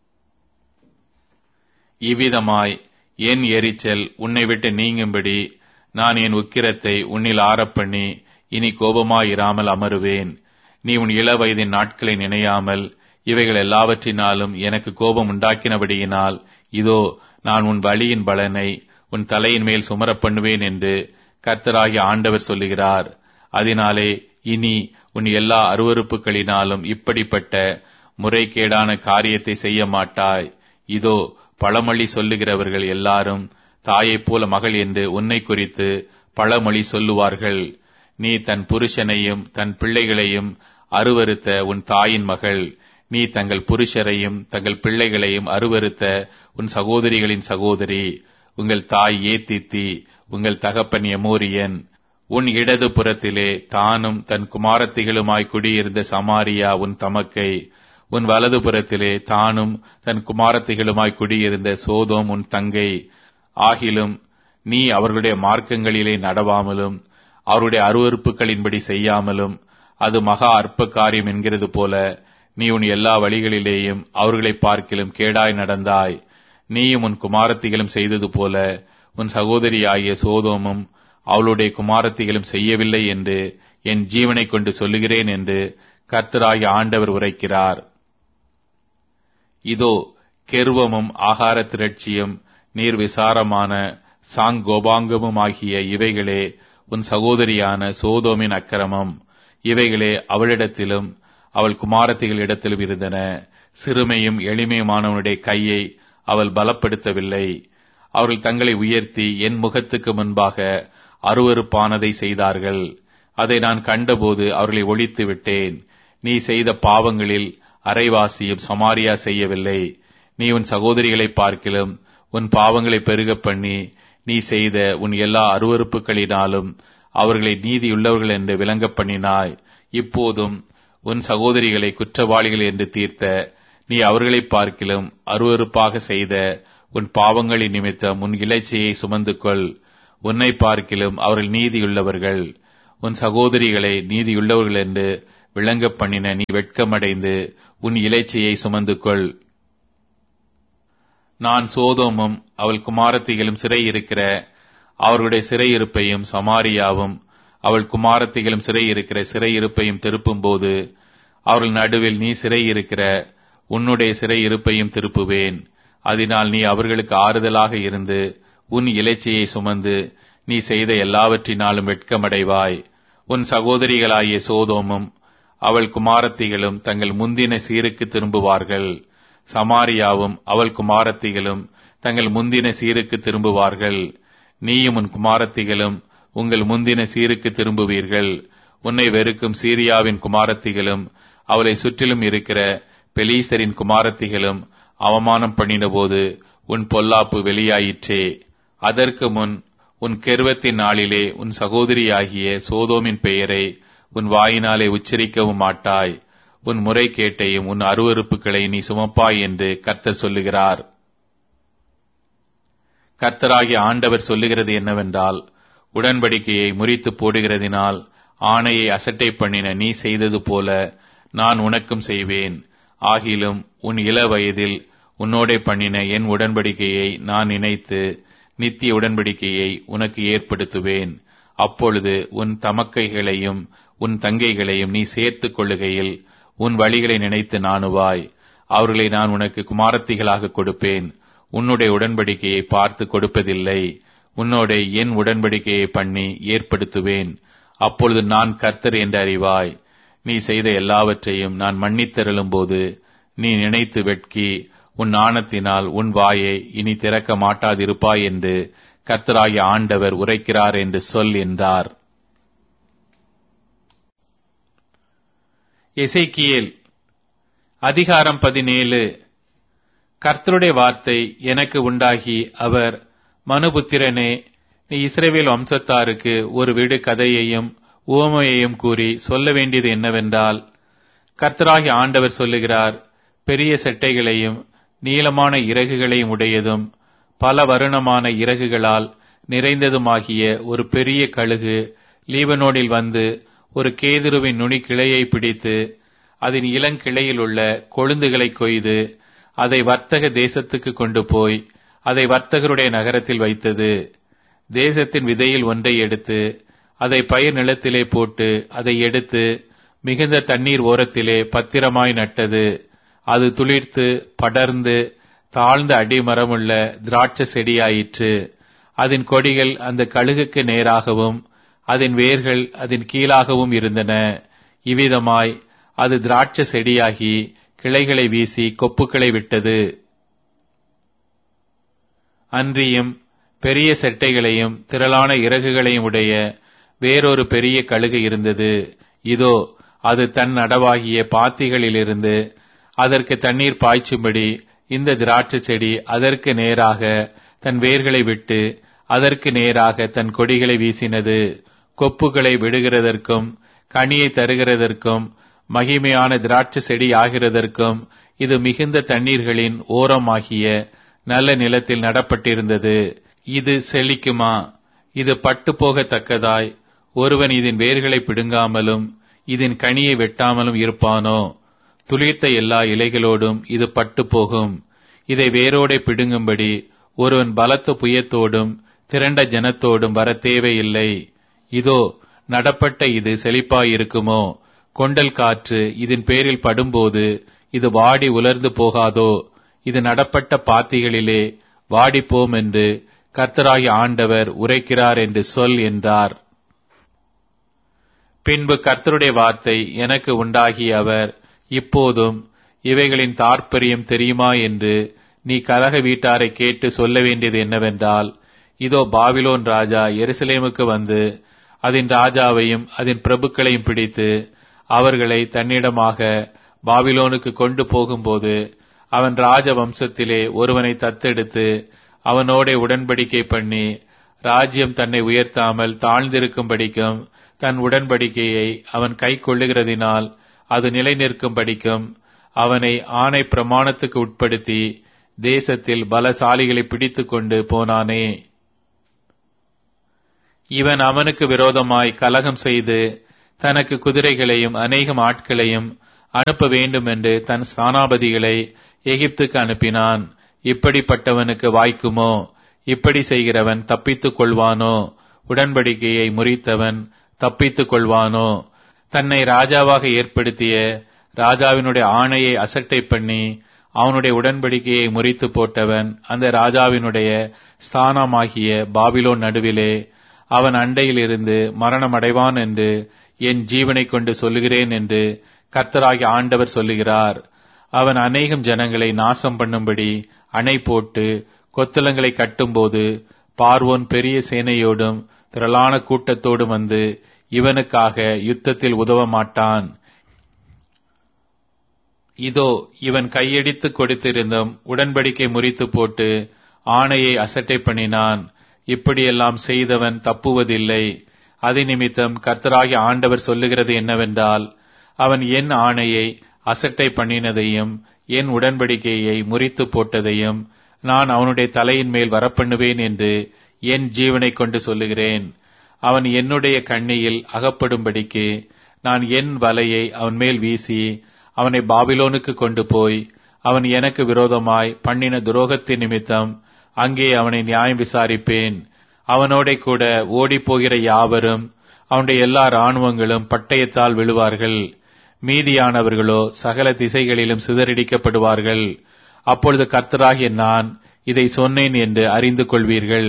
இவ்விதமாய் என் எரிச்சல் உன்னை விட்டு நீங்கும்படி நான் என் உக்கிரத்தை உன்னில் ஆறப்பண்ணி இனி கோபமாயிராமல் அமருவேன் நீ உன் இள வயதின் நாட்களை நினையாமல் இவைகள் எல்லாவற்றினாலும் எனக்கு கோபம் உண்டாக்கினபடியினால் இதோ நான் உன் வழியின் பலனை உன் தலையின் மேல் சுமரப் பண்ணுவேன் என்று கர்த்தராகிய ஆண்டவர் சொல்லுகிறார் அதனாலே இனி உன் எல்லா அருவறுப்புகளினாலும் இப்படிப்பட்ட முறைகேடான காரியத்தை செய்ய மாட்டாய் இதோ பழமொழி சொல்லுகிறவர்கள் எல்லாரும் தாயைப் போல மகள் என்று உன்னை குறித்து பழமொழி சொல்லுவார்கள் நீ தன் புருஷனையும் தன் பிள்ளைகளையும் அருவருத்த உன் தாயின் மகள் நீ தங்கள் புருஷரையும் தங்கள் பிள்ளைகளையும் அருவருத்த உன் சகோதரிகளின் சகோதரி உங்கள் தாய் ஏத்தித்தி உங்கள் தகப்பன் எமோரியன் உன் இடது புறத்திலே தானும் தன் குமாரத்திகளுமாய் குடியிருந்த சமாரியா உன் தமக்கை உன் வலது புறத்திலே தானும் தன் குமாரத்திகளுமாய் குடியிருந்த சோதோம் உன் தங்கை ஆகிலும் நீ அவர்களுடைய மார்க்கங்களிலே நடவாமலும் அவருடைய அருவறுப்புகளின்படி செய்யாமலும் அது மகா அற்ப காரியம் என்கிறது போல நீ உன் எல்லா வழிகளிலேயும் அவர்களை பார்க்கிலும் கேடாய் நடந்தாய் நீயும் உன் குமாரத்திகளும் செய்தது போல உன் சகோதரியாகிய சோதோமும் அவளுடைய குமாரத்திகளும் செய்யவில்லை என்று என் ஜீவனை கொண்டு சொல்லுகிறேன் என்று கர்த்தராகிய ஆண்டவர் உரைக்கிறார் இதோ கெருவமும் ஆகார திரட்சியும் நீர் விசாரமான சாங்கோபாங்கமும் ஆகிய இவைகளே உன் சகோதரியான சோதோமின் அக்கிரமம் இவைகளே அவளிடத்திலும் அவள் குமாரத்திகளிடத்திலும் இருந்தன சிறுமையும் எளிமையுமானவனுடைய கையை அவள் பலப்படுத்தவில்லை அவர்கள் தங்களை உயர்த்தி என் முகத்துக்கு முன்பாக அருவறுப்பானதை செய்தார்கள் அதை நான் கண்டபோது அவர்களை ஒழித்து விட்டேன் நீ செய்த பாவங்களில் அரைவாசியும் சமாரியா செய்யவில்லை நீ உன் சகோதரிகளை பார்க்கிலும் உன் பாவங்களை பெருக பண்ணி நீ செய்த உன் எல்லா அருவறுப்புகளினாலும் அவர்களை நீதியுள்ளவர்கள் என்று விளங்க பண்ணினாய் இப்போதும் உன் சகோதரிகளை குற்றவாளிகள் என்று தீர்த்த நீ அவர்களை பார்க்கிலும் அருவறுப்பாக செய்த உன் பாவங்களின் நிமித்தம் உன் இலைச்சையை சுமந்து கொள் உன்னை பார்க்கிலும் அவர்கள் நீதியுள்ளவர்கள் உன் சகோதரிகளை நீதியுள்ளவர்கள் என்று விளங்க பண்ணின நீ வெட்கமடைந்து உன் இலைச்சையை சுமந்து கொள் நான் சோதோமும் அவள் குமாரத்திகளும் சிறை இருக்கிற அவர்களுடைய சிறையிருப்பையும் சமாரியாவும் அவள் குமாரத்திகளும் சிறை இருக்கிற சிறையிருப்பையும் திருப்பும் போது அவர்கள் நடுவில் நீ சிறை இருக்கிற உன்னுடைய சிறை இருப்பையும் திருப்புவேன் அதனால் நீ அவர்களுக்கு ஆறுதலாக இருந்து உன் இலைச்சையை சுமந்து நீ செய்த எல்லாவற்றினாலும் வெட்கமடைவாய் உன் சகோதரிகளாகிய சோதோமும் அவள் குமாரத்திகளும் தங்கள் முந்தின சீருக்கு திரும்புவார்கள் சமாரியாவும் அவள் குமாரத்திகளும் தங்கள் முந்தின சீருக்கு திரும்புவார்கள் நீயும் உன் குமாரத்திகளும் உங்கள் முந்தின சீருக்கு திரும்புவீர்கள் உன்னை வெறுக்கும் சீரியாவின் குமாரத்திகளும் அவளை சுற்றிலும் இருக்கிற பெலீசரின் குமாரத்திகளும் அவமானம் பண்ணினபோது உன் பொல்லாப்பு வெளியாயிற்றே அதற்கு முன் உன் கெருவத்தின் நாளிலே உன் சகோதரியாகிய சோதோமின் பெயரை உன் வாயினாலே உச்சரிக்கவும் மாட்டாய் உன் முறை கேட்டையும் உன் அருவறுப்புகளை நீ சுமப்பாய் என்று கர்த்தர் சொல்லுகிறார் கர்த்தராகிய ஆண்டவர் சொல்லுகிறது என்னவென்றால் உடன்படிக்கையை முறித்து போடுகிறதினால் ஆணையை அசட்டை பண்ணின நீ செய்தது போல நான் உனக்கும் செய்வேன் ஆகிலும் உன் இள வயதில் உன்னோடே பண்ணின என் உடன்படிக்கையை நான் நினைத்து நித்திய உடன்படிக்கையை உனக்கு ஏற்படுத்துவேன் அப்பொழுது உன் தமக்கைகளையும் உன் தங்கைகளையும் நீ சேர்த்துக் கொள்ளுகையில் உன் வழிகளை நினைத்து நாணுவாய் அவர்களை நான் உனக்கு குமாரத்திகளாக கொடுப்பேன் உன்னுடைய உடன்படிக்கையை பார்த்து கொடுப்பதில்லை உன்னோட என் உடன்படிக்கையை பண்ணி ஏற்படுத்துவேன் அப்பொழுது நான் கர்த்தர் என்று அறிவாய் நீ செய்த எல்லாவற்றையும் நான் மன்னித்தருளும் போது நீ நினைத்து வெட்கி உன் நாணத்தினால் உன் வாயை இனி திறக்க மாட்டாதிருப்பாய் என்று கர்த்தராகிய ஆண்டவர் உரைக்கிறார் என்று சொல் என்றார் எசைக்கியேல் அதிகாரம் பதினேழு கர்த்தருடைய வார்த்தை எனக்கு உண்டாகி அவர் மனுபுத்திரனே நீ இஸ்ரேவேல் வம்சத்தாருக்கு ஒரு வீடு கதையையும் உவமையையும் கூறி சொல்ல வேண்டியது என்னவென்றால் கர்த்தராகி ஆண்டவர் சொல்லுகிறார் பெரிய செட்டைகளையும் நீளமான இறகுகளையும் உடையதும் பல வருணமான இறகுகளால் நிறைந்ததுமாகிய ஒரு பெரிய கழுகு லீபனோடில் வந்து ஒரு கேதுருவின் நுனி கிளையை பிடித்து அதன் இளங்கிளையில் உள்ள கொழுந்துகளை கொய்து அதை வர்த்தக தேசத்துக்கு கொண்டு போய் அதை வர்த்தகருடைய நகரத்தில் வைத்தது தேசத்தின் விதையில் ஒன்றை எடுத்து அதை பயிர் நிலத்திலே போட்டு அதை எடுத்து மிகுந்த தண்ணீர் ஓரத்திலே பத்திரமாய் நட்டது அது துளிர்த்து படர்ந்து தாழ்ந்த அடிமரமுள்ள திராட்சை செடியாயிற்று அதன் கொடிகள் அந்த கழுகுக்கு நேராகவும் அதன் வேர்கள் அதன் கீழாகவும் இருந்தன இவ்விதமாய் அது திராட்சை செடியாகி கிளைகளை வீசி கொப்புக்களை விட்டது அன்றியும் பெரிய செட்டைகளையும் திரளான இறகுகளையும் உடைய வேறொரு பெரிய கழுகு இருந்தது இதோ அது தன் நடவாகிய பாத்திகளிலிருந்து அதற்கு தண்ணீர் பாய்ச்சும்படி இந்த திராட்சை செடி அதற்கு நேராக தன் வேர்களை விட்டு அதற்கு நேராக தன் கொடிகளை வீசினது கொப்புகளை விடுகிறதற்கும் கனியை தருகிறதற்கும் மகிமையான திராட்சை செடி ஆகிறதற்கும் இது மிகுந்த தண்ணீர்களின் ஓரமாகிய நல்ல நிலத்தில் நடப்பட்டிருந்தது இது செழிக்குமா இது பட்டு போகத்தக்கதாய் ஒருவன் இதன் வேர்களை பிடுங்காமலும் இதன் கனியை வெட்டாமலும் இருப்பானோ துளிர்த்த எல்லா இலைகளோடும் இது பட்டு போகும் இதை வேரோடே பிடுங்கும்படி ஒருவன் பலத்த புயத்தோடும் திரண்ட ஜனத்தோடும் வர தேவையில்லை இதோ நடப்பட்ட இது செழிப்பாயிருக்குமோ கொண்டல் காற்று இதன் பேரில் படும்போது இது வாடி உலர்ந்து போகாதோ இது நடப்பட்ட பாத்திகளிலே வாடிப்போம் என்று கர்த்தராகி ஆண்டவர் உரைக்கிறார் என்று சொல் என்றார் பின்பு கர்த்தருடைய வார்த்தை எனக்கு உண்டாகிய அவர் இப்போதும் இவைகளின் தாற்பயம் தெரியுமா என்று நீ கலக வீட்டாரை கேட்டு சொல்ல வேண்டியது என்னவென்றால் இதோ பாபிலோன் ராஜா எருசலேமுக்கு வந்து அதன் ராஜாவையும் அதன் பிரபுக்களையும் பிடித்து அவர்களை தன்னிடமாக பாபிலோனுக்கு கொண்டு போகும்போது அவன் ராஜ வம்சத்திலே ஒருவனை தத்தெடுத்து அவனோட உடன்படிக்கை பண்ணி ராஜ்யம் தன்னை உயர்த்தாமல் தாழ்ந்திருக்கும்படிக்கும் தன் உடன்படிக்கையை அவன் கை கொள்ளுகிறதினால் அது நிலை நிற்கும்படிக்கும் அவனை ஆணை பிரமாணத்துக்கு உட்படுத்தி தேசத்தில் பலசாலிகளை பிடித்துக் கொண்டு போனானே இவன் அவனுக்கு விரோதமாய் கலகம் செய்து தனக்கு குதிரைகளையும் அநேகம் ஆட்களையும் அனுப்ப வேண்டும் என்று தன் ஸ்தானாபதிகளை எகிப்துக்கு அனுப்பினான் இப்படிப்பட்டவனுக்கு வாய்க்குமோ இப்படி செய்கிறவன் தப்பித்துக் கொள்வானோ உடன்படிக்கையை முறித்தவன் தப்பித்துக் கொள்வானோ தன்னை ராஜாவாக ஏற்படுத்திய ராஜாவினுடைய ஆணையை அசட்டை பண்ணி அவனுடைய உடன்படிக்கையை முறித்து போட்டவன் அந்த ராஜாவினுடைய ஸ்தானமாகிய பாபிலோன் நடுவிலே அவன் அண்டையில் இருந்து மரணம் அடைவான் என்று என் ஜீவனை கொண்டு சொல்லுகிறேன் என்று கர்த்தராகிய ஆண்டவர் சொல்லுகிறார் அவன் அநேகம் ஜனங்களை நாசம் பண்ணும்படி அணை போட்டு கொத்தளங்களை கட்டும்போது பார்வோன் பெரிய சேனையோடும் திரளான கூட்டத்தோடும் வந்து இவனுக்காக யுத்தத்தில் உதவ மாட்டான் இதோ இவன் கையடித்து கொடுத்திருந்தும் உடன்படிக்கை முறித்து போட்டு ஆணையை அசட்டை பண்ணினான் இப்படியெல்லாம் செய்தவன் தப்புவதில்லை அது நிமித்தம் கர்த்தராகிய ஆண்டவர் சொல்லுகிறது என்னவென்றால் அவன் என் ஆணையை அசட்டை பண்ணினதையும் என் உடன்படிக்கையை முறித்து போட்டதையும் நான் அவனுடைய தலையின் மேல் வரப்பண்ணுவேன் என்று என் ஜீவனை கொண்டு சொல்லுகிறேன் அவன் என்னுடைய கண்ணியில் அகப்படும்படிக்கு நான் என் வலையை அவன் மேல் வீசி அவனை பாபிலோனுக்கு கொண்டு போய் அவன் எனக்கு விரோதமாய் பண்ணின துரோகத்தின் நிமித்தம் அங்கே அவனை நியாயம் விசாரிப்பேன் அவனோட கூட ஓடிப்போகிற யாவரும் அவனுடைய எல்லா இராணுவங்களும் பட்டயத்தால் விழுவார்கள் மீதியானவர்களோ சகல திசைகளிலும் சிதறடிக்கப்படுவார்கள் அப்பொழுது கர்த்தராகிய நான் இதை சொன்னேன் என்று அறிந்து கொள்வீர்கள்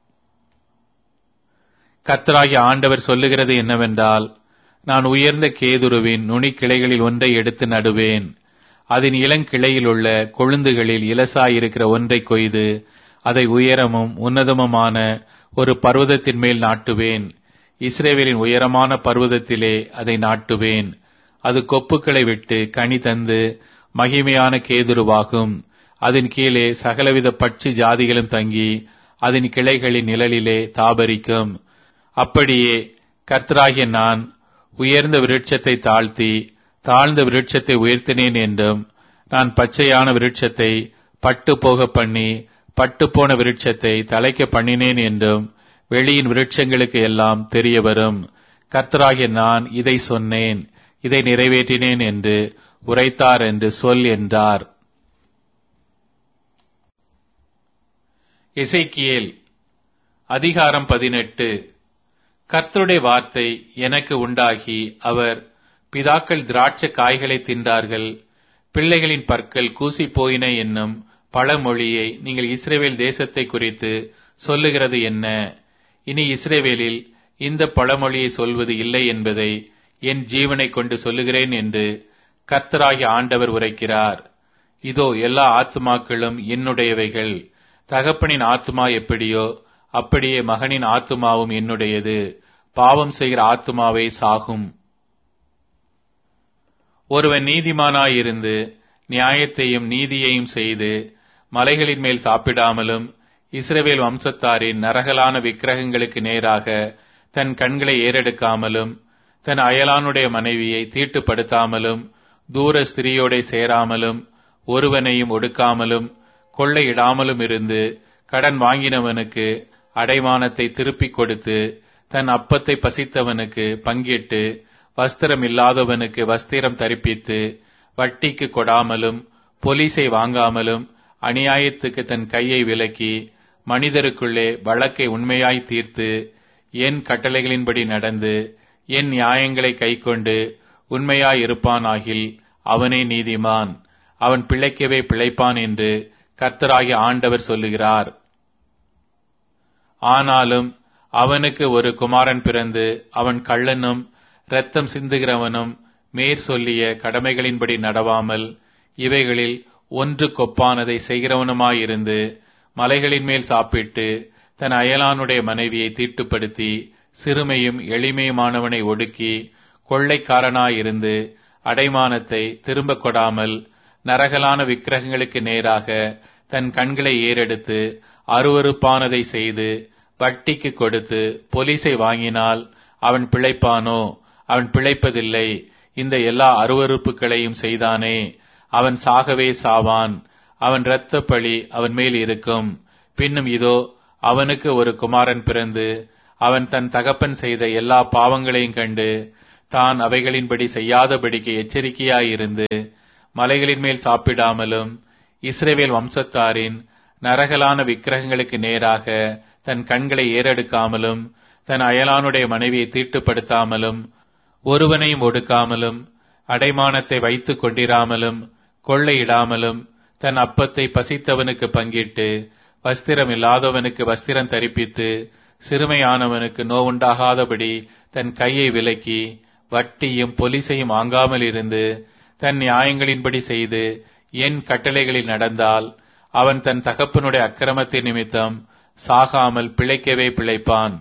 கர்த்தராகிய ஆண்டவர் சொல்லுகிறது என்னவென்றால் நான் உயர்ந்த கேதுருவின் நுனி கிளைகளில் ஒன்றை எடுத்து நடுவேன் அதன் இளங்கிளையில் உள்ள கொழுந்துகளில் இலசாயிருக்கிற ஒன்றை கொய்து அதை உயரமும் உன்னதமுமான ஒரு பர்வதத்தின் மேல் நாட்டுவேன் இஸ்ரேவேலின் உயரமான பர்வதத்திலே அதை நாட்டுவேன் அது கொப்புக்களை விட்டு கனி தந்து மகிமையான கேதுருவாகும் அதன் கீழே சகலவித பட்சி ஜாதிகளும் தங்கி அதன் கிளைகளின் நிழலிலே தாபரிக்கும் அப்படியே கர்த்தராகிய நான் உயர்ந்த விருட்சத்தை தாழ்த்தி தாழ்ந்த விருட்சத்தை உயர்த்தினேன் என்றும் நான் பச்சையான விருட்சத்தை பட்டு போக பண்ணி பட்டு போன விருட்சத்தை தலைக்க பண்ணினேன் என்றும் வெளியின் விருட்சங்களுக்கு எல்லாம் தெரிய வரும் கர்த்தராகிய நான் இதை சொன்னேன் இதை நிறைவேற்றினேன் என்று உரைத்தார் என்று சொல் என்றார் இசைக்கியேல் அதிகாரம் பதினெட்டு கர்த்தருடைய வார்த்தை எனக்கு உண்டாகி அவர் பிதாக்கள் திராட்சை காய்களை தின்றார்கள் பிள்ளைகளின் பற்கள் கூசி போயின என்னும் பழமொழியை நீங்கள் இஸ்ரேவேல் தேசத்தை குறித்து சொல்லுகிறது என்ன இனி இஸ்ரேவேலில் இந்த பழமொழியை சொல்வது இல்லை என்பதை என் ஜீவனை கொண்டு சொல்லுகிறேன் என்று கர்த்தராகிய ஆண்டவர் உரைக்கிறார் இதோ எல்லா ஆத்துமாக்களும் என்னுடையவைகள் தகப்பனின் ஆத்துமா எப்படியோ அப்படியே மகனின் ஆத்துமாவும் என்னுடையது பாவம் செய்கிற ஆத்துமாவை சாகும் ஒருவன் நீதிமானாயிருந்து நியாயத்தையும் நீதியையும் செய்து மலைகளின் மேல் சாப்பிடாமலும் இஸ்ரவேல் வம்சத்தாரின் நரகலான விக்கிரகங்களுக்கு நேராக தன் கண்களை ஏறெடுக்காமலும் தன் அயலானுடைய மனைவியை தீட்டுப்படுத்தாமலும் தூர ஸ்திரியோட சேராமலும் ஒருவனையும் ஒடுக்காமலும் கொள்ளையிடாமலும் இருந்து கடன் வாங்கினவனுக்கு அடைமானத்தை திருப்பிக் கொடுத்து தன் அப்பத்தை பசித்தவனுக்கு பங்கிட்டு வஸ்திரம் இல்லாதவனுக்கு வஸ்திரம் தரிப்பித்து வட்டிக்கு கொடாமலும் பொலிசை வாங்காமலும் அநியாயத்துக்கு தன் கையை விலக்கி மனிதருக்குள்ளே வழக்கை உண்மையாய் தீர்த்து என் கட்டளைகளின்படி நடந்து என் நியாயங்களை கைக்கொண்டு உண்மையாயிருப்பானாகில் அவனே நீதிமான் அவன் பிழைக்கவே பிழைப்பான் என்று கர்த்தராகிய ஆண்டவர் சொல்லுகிறார் ஆனாலும் அவனுக்கு ஒரு குமாரன் பிறந்து அவன் கள்ளனும் இரத்தம் சிந்துகிறவனும் மேற் சொல்லிய கடமைகளின்படி நடவாமல் இவைகளில் ஒன்று கொப்பானதை செய்கிறவனுமாயிருந்து மலைகளின் மேல் சாப்பிட்டு தன் அயலானுடைய மனைவியை தீட்டுப்படுத்தி சிறுமையும் எளிமையுமானவனை ஒடுக்கி கொள்ளைக்காரனாயிருந்து அடைமானத்தை திரும்ப கொடாமல் நரகலான விக்கிரகங்களுக்கு நேராக தன் கண்களை ஏறெடுத்து அருவறுப்பானதை செய்து வட்டிக்கு கொடுத்து பொலிசை வாங்கினால் அவன் பிழைப்பானோ அவன் பிழைப்பதில்லை இந்த எல்லா அருவறுப்புகளையும் செய்தானே அவன் சாகவே சாவான் அவன் இரத்த பழி அவன் மேல் இருக்கும் பின்னும் இதோ அவனுக்கு ஒரு குமாரன் பிறந்து அவன் தன் தகப்பன் செய்த எல்லா பாவங்களையும் கண்டு தான் அவைகளின்படி செய்யாதபடிக்கு எச்சரிக்கையாயிருந்து மலைகளின் மேல் சாப்பிடாமலும் இஸ்ரேவேல் வம்சத்தாரின் நரகலான விக்கிரகங்களுக்கு நேராக தன் கண்களை ஏறெடுக்காமலும் தன் அயலானுடைய மனைவியை தீட்டுப்படுத்தாமலும் ஒருவனையும் ஒடுக்காமலும் அடைமானத்தை வைத்துக் கொண்டிராமலும் கொள்ளையிடாமலும் தன் அப்பத்தை பசித்தவனுக்கு பங்கிட்டு வஸ்திரம் இல்லாதவனுக்கு வஸ்திரம் தரிப்பித்து சிறுமையானவனுக்கு நோவுண்டாகாதபடி தன் கையை விலக்கி வட்டியும் பொலிசையும் வாங்காமல் இருந்து தன் நியாயங்களின்படி செய்து என் கட்டளைகளில் நடந்தால் அவன் தன் தகப்பனுடைய அக்கிரமத்தின் நிமித்தம் சாகாமல் பிழைக்கவே பிழைப்பான்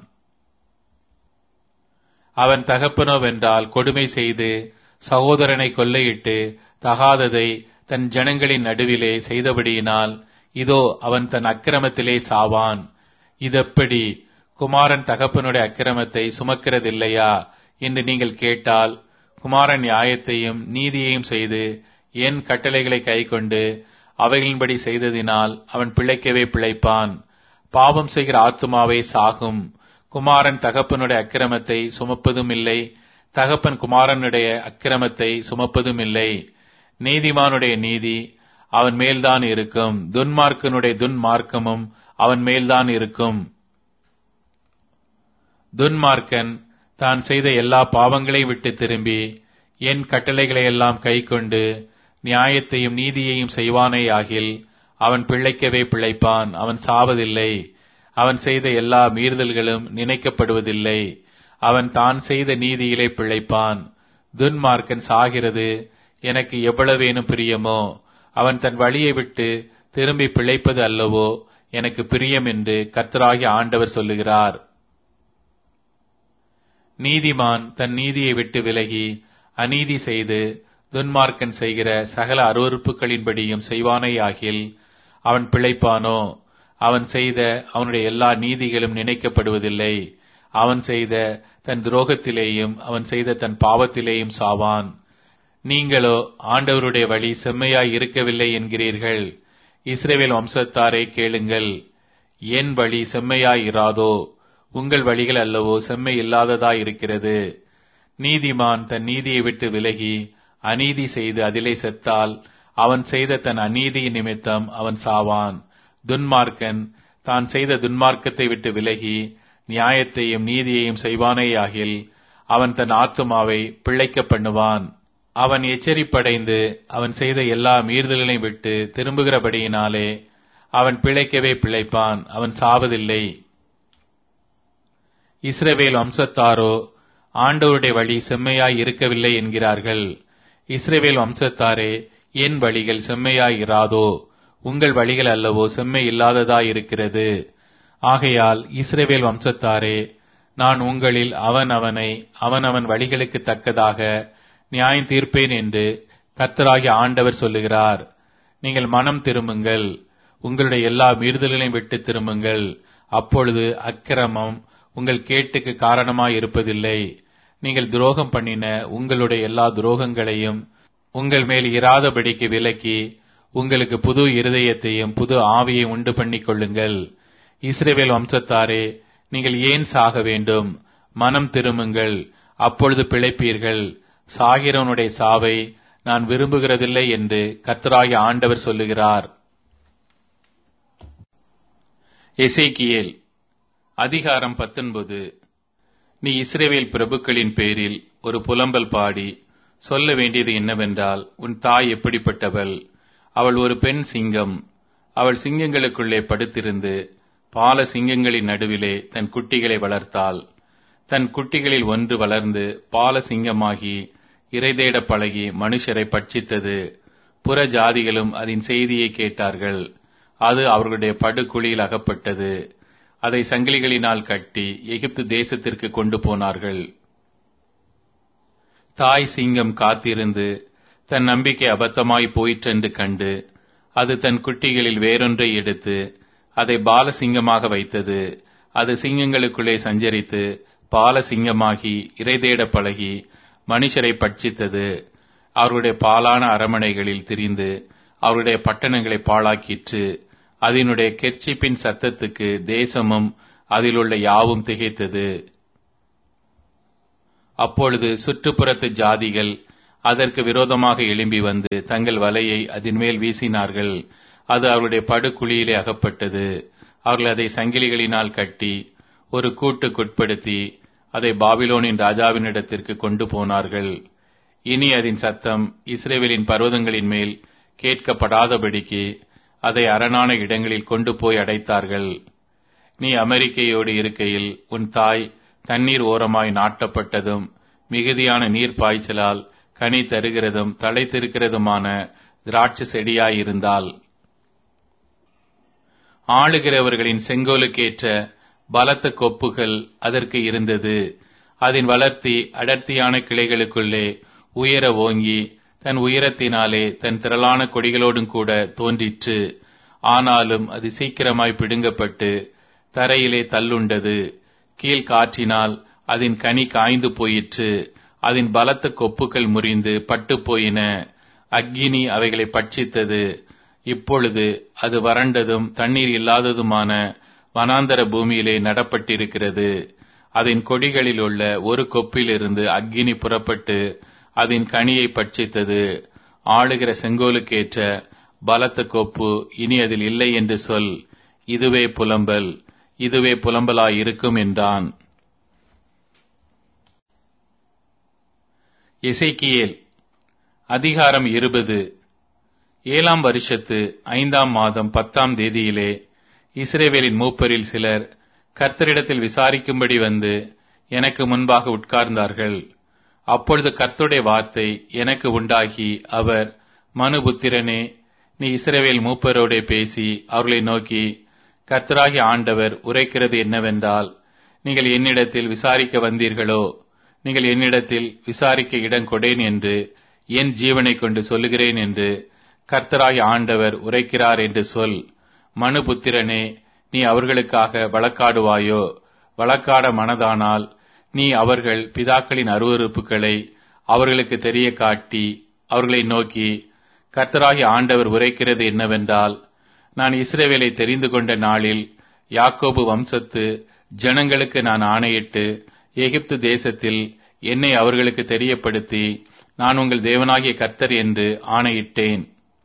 அவன் தகப்பனோவென்றால் கொடுமை செய்து சகோதரனை கொள்ளையிட்டு தகாததை தன் ஜனங்களின் நடுவிலே செய்தபடியினால் இதோ அவன் தன் அக்கிரமத்திலே சாவான் இதெப்படி குமாரன் தகப்பனுடைய அக்கிரமத்தை சுமக்கிறதில்லையா என்று நீங்கள் கேட்டால் குமாரன் நியாயத்தையும் நீதியையும் செய்து என் கட்டளைகளை கைக்கொண்டு அவைகளின்படி செய்ததினால் அவன் பிழைக்கவே பிழைப்பான் பாவம் செய்கிற ஆத்துமாவே சாகும் குமாரன் தகப்பனுடைய அக்கிரமத்தை சுமப்பதும் இல்லை தகப்பன் குமாரனுடைய அக்கிரமத்தை சுமப்பதும் இல்லை நீதிமானுடைய நீதி அவன் மேல்தான் இருக்கும் துன்மார்க்கனுடைய துன்மார்க்கமும் அவன் மேல்தான் இருக்கும் துன்மார்க்கன் தான் செய்த எல்லா பாவங்களை விட்டு திரும்பி என் கட்டளைகளை எல்லாம் கைக்கொண்டு நியாயத்தையும் நீதியையும் செய்வானேயாகில் அவன் பிழைக்கவே பிழைப்பான் அவன் சாவதில்லை அவன் செய்த எல்லா மீறுதல்களும் நினைக்கப்படுவதில்லை அவன் தான் செய்த நீதியிலே பிழைப்பான் துன்மார்க்கன் சாகிறது எனக்கு எவ்வளவேனும் பிரியமோ அவன் தன் வழியை விட்டு திரும்பி பிழைப்பது அல்லவோ எனக்கு பிரியம் என்று கர்த்தராகி ஆண்டவர் சொல்லுகிறார் நீதிமான் தன் நீதியை விட்டு விலகி அநீதி செய்து துன்மார்க்கன் செய்கிற சகல அருவறுப்புகளின்படியும் செய்வானேயாகில் அவன் பிழைப்பானோ அவன் செய்த அவனுடைய எல்லா நீதிகளும் நினைக்கப்படுவதில்லை அவன் செய்த தன் துரோகத்திலேயும் அவன் செய்த தன் பாவத்திலேயும் சாவான் நீங்களோ ஆண்டவருடைய வழி செம்மையாய் இருக்கவில்லை என்கிறீர்கள் இஸ்ரேவேல் வம்சத்தாரை கேளுங்கள் என் வழி செம்மையாய் இராதோ உங்கள் வழிகள் அல்லவோ செம்மை இல்லாததாய் இருக்கிறது நீதிமான் தன் நீதியை விட்டு விலகி அநீதி செய்து அதிலே செத்தால் அவன் செய்த தன் அநீதியின் நிமித்தம் அவன் சாவான் துன்மார்க்கன் தான் செய்த துன்மார்க்கத்தை விட்டு விலகி நியாயத்தையும் நீதியையும் செய்வானேயாகில் அவன் தன் ஆத்துமாவை பிழைக்க பண்ணுவான் அவன் எச்சரிப்படைந்து அவன் செய்த எல்லா மீறுதல்களையும் விட்டு திரும்புகிறபடியினாலே அவன் பிழைக்கவே பிழைப்பான் அவன் சாவதில்லை இஸ்ரவேல் வம்சத்தாரோ ஆண்டவருடைய வழி செம்மையாய் இருக்கவில்லை என்கிறார்கள் இஸ்ரவேல் வம்சத்தாரே என் வழிகள் செம்மையாய் இராதோ உங்கள் வழிகள் அல்லவோ செம்மை இல்லாததாய் இருக்கிறது ஆகையால் இஸ்ரவேல் வம்சத்தாரே நான் உங்களில் அவன் அவனை அவனவன் வழிகளுக்கு தக்கதாக நியாயம் தீர்ப்பேன் என்று கர்த்தராகிய ஆண்டவர் சொல்லுகிறார் நீங்கள் மனம் திரும்புங்கள் உங்களுடைய எல்லா மீறுதல்களையும் விட்டு திரும்புங்கள் அப்பொழுது அக்கிரமம் உங்கள் கேட்டுக்கு காரணமாய் இருப்பதில்லை நீங்கள் துரோகம் பண்ணின உங்களுடைய எல்லா துரோகங்களையும் உங்கள் மேல் இராதபடிக்கு விலக்கி உங்களுக்கு புது இருதயத்தையும் புது ஆவியை உண்டு பண்ணிக் கொள்ளுங்கள் இஸ்ரேவேல் வம்சத்தாரே நீங்கள் ஏன் சாக வேண்டும் மனம் திரும்புங்கள் அப்பொழுது பிழைப்பீர்கள் சாகிறவனுடைய சாவை நான் விரும்புகிறதில்லை என்று கர்த்தராகிய ஆண்டவர் சொல்லுகிறார் எசேக்கியேல் அதிகாரம் பத்தொன்பது நீ இஸ்ரேவேல் பிரபுக்களின் பேரில் ஒரு புலம்பல் பாடி சொல்ல வேண்டியது என்னவென்றால் உன் தாய் எப்படிப்பட்டவள் அவள் ஒரு பெண் சிங்கம் அவள் சிங்கங்களுக்குள்ளே படுத்திருந்து பால சிங்கங்களின் நடுவிலே தன் குட்டிகளை வளர்த்தாள் தன் குட்டிகளில் ஒன்று வளர்ந்து பால சிங்கமாகி இறைதேட பழகி மனுஷரை பட்சித்தது புற ஜாதிகளும் அதன் செய்தியை கேட்டார்கள் அது அவர்களுடைய படுகுழியில் அகப்பட்டது அதை சங்கிலிகளினால் கட்டி எகிப்து தேசத்திற்கு கொண்டு போனார்கள் தாய் சிங்கம் காத்திருந்து தன் நம்பிக்கை அபத்தமாய் போயிற்றென்று கண்டு அது தன் குட்டிகளில் வேறொன்றை எடுத்து அதை பாலசிங்கமாக வைத்தது அது சிங்கங்களுக்குள்ளே சஞ்சரித்து பாலசிங்கமாகி இறைதேட பழகி மனுஷரை பட்சித்தது அவர்களுடைய பாலான அரமனைகளில் திரிந்து அவருடைய பட்டணங்களை பாழாக்கிற்று அதனுடைய கெர்ச்சிப்பின் சத்தத்துக்கு தேசமும் அதிலுள்ள யாவும் திகைத்தது அப்பொழுது சுற்றுப்புறத்து ஜாதிகள் அதற்கு விரோதமாக எழும்பி வந்து தங்கள் வலையை அதன் மேல் வீசினார்கள் அது அவருடைய படுகுழியிலே அகப்பட்டது அவர்கள் அதை சங்கிலிகளினால் கட்டி ஒரு கூட்டுக்குட்படுத்தி அதை பாபிலோனின் ராஜாவினிடத்திற்கு கொண்டு போனார்கள் இனி அதன் சத்தம் இஸ்ரேவேலின் பர்வதங்களின் மேல் கேட்கப்படாதபடிக்கு அதை அரணான இடங்களில் கொண்டு போய் அடைத்தார்கள் நீ அமெரிக்கையோடு இருக்கையில் உன் தாய் தண்ணீர் ஓரமாய் நாட்டப்பட்டதும் மிகுதியான நீர் பாய்ச்சலால் கனி தருகிறதும் தழைத்திருக்கிறதுமான திராட்சை செடியாயிருந்தால் ஆளுகிறவர்களின் செங்கோலுக்கேற்ற பலத்த கொப்புகள் அதற்கு இருந்தது அதன் வளர்த்தி அடர்த்தியான கிளைகளுக்குள்ளே உயர ஓங்கி தன் உயரத்தினாலே தன் திரளான கொடிகளோடும் கூட தோன்றிற்று ஆனாலும் அது சீக்கிரமாய் பிடுங்கப்பட்டு தரையிலே தள்ளுண்டது கீழ் காற்றினால் அதன் கனி காய்ந்து போயிற்று அதன் பலத்த கொப்புகள் முறிந்து பட்டு போயின அக்கினி அவைகளை பட்சித்தது இப்பொழுது அது வறண்டதும் தண்ணீர் இல்லாததுமான வனாந்தர பூமியிலே நடப்பட்டிருக்கிறது அதன் கொடிகளில் உள்ள ஒரு கொப்பிலிருந்து அக்கினி புறப்பட்டு அதன் கனியை பட்சித்தது ஆளுகிற செங்கோலுக்கேற்ற பலத்த கொப்பு இனி அதில் இல்லை என்று சொல் இதுவே புலம்பல் இதுவே புலம்பலாயிருக்கும் என்றான் எசைக்கியேல் அதிகாரம் இருபது ஏழாம் வருஷத்து ஐந்தாம் மாதம் பத்தாம் தேதியிலே இஸ்ரேவேலின் மூப்பரில் சிலர் கர்த்தரிடத்தில் விசாரிக்கும்படி வந்து எனக்கு முன்பாக உட்கார்ந்தார்கள் அப்பொழுது கர்த்தருடைய வார்த்தை எனக்கு உண்டாகி அவர் மனுபுத்திரனே நீ இஸ்ரவேல் மூப்பரோடே பேசி அவர்களை நோக்கி கர்த்தராகி ஆண்டவர் உரைக்கிறது என்னவென்றால் நீங்கள் என்னிடத்தில் விசாரிக்க வந்தீர்களோ நீங்கள் என்னிடத்தில் விசாரிக்க இடம் கொடேன் என்று என் ஜீவனை கொண்டு சொல்லுகிறேன் என்று கர்த்தராகி ஆண்டவர் உரைக்கிறார் என்று சொல் மனுபுத்திரனே நீ அவர்களுக்காக வழக்காடுவாயோ வழக்காட மனதானால் நீ அவர்கள் பிதாக்களின் அருவறுப்புகளை அவர்களுக்கு தெரிய காட்டி அவர்களை நோக்கி கர்த்தராகி ஆண்டவர் உரைக்கிறது என்னவென்றால் நான் இஸ்ரேவேலை தெரிந்து கொண்ட நாளில் யாக்கோபு வம்சத்து ஜனங்களுக்கு நான் ஆணையிட்டு எகிப்து தேசத்தில் என்னை அவர்களுக்கு தெரியப்படுத்தி நான் உங்கள் தேவனாகிய கர்த்தர் என்று ஆணையிட்டேன்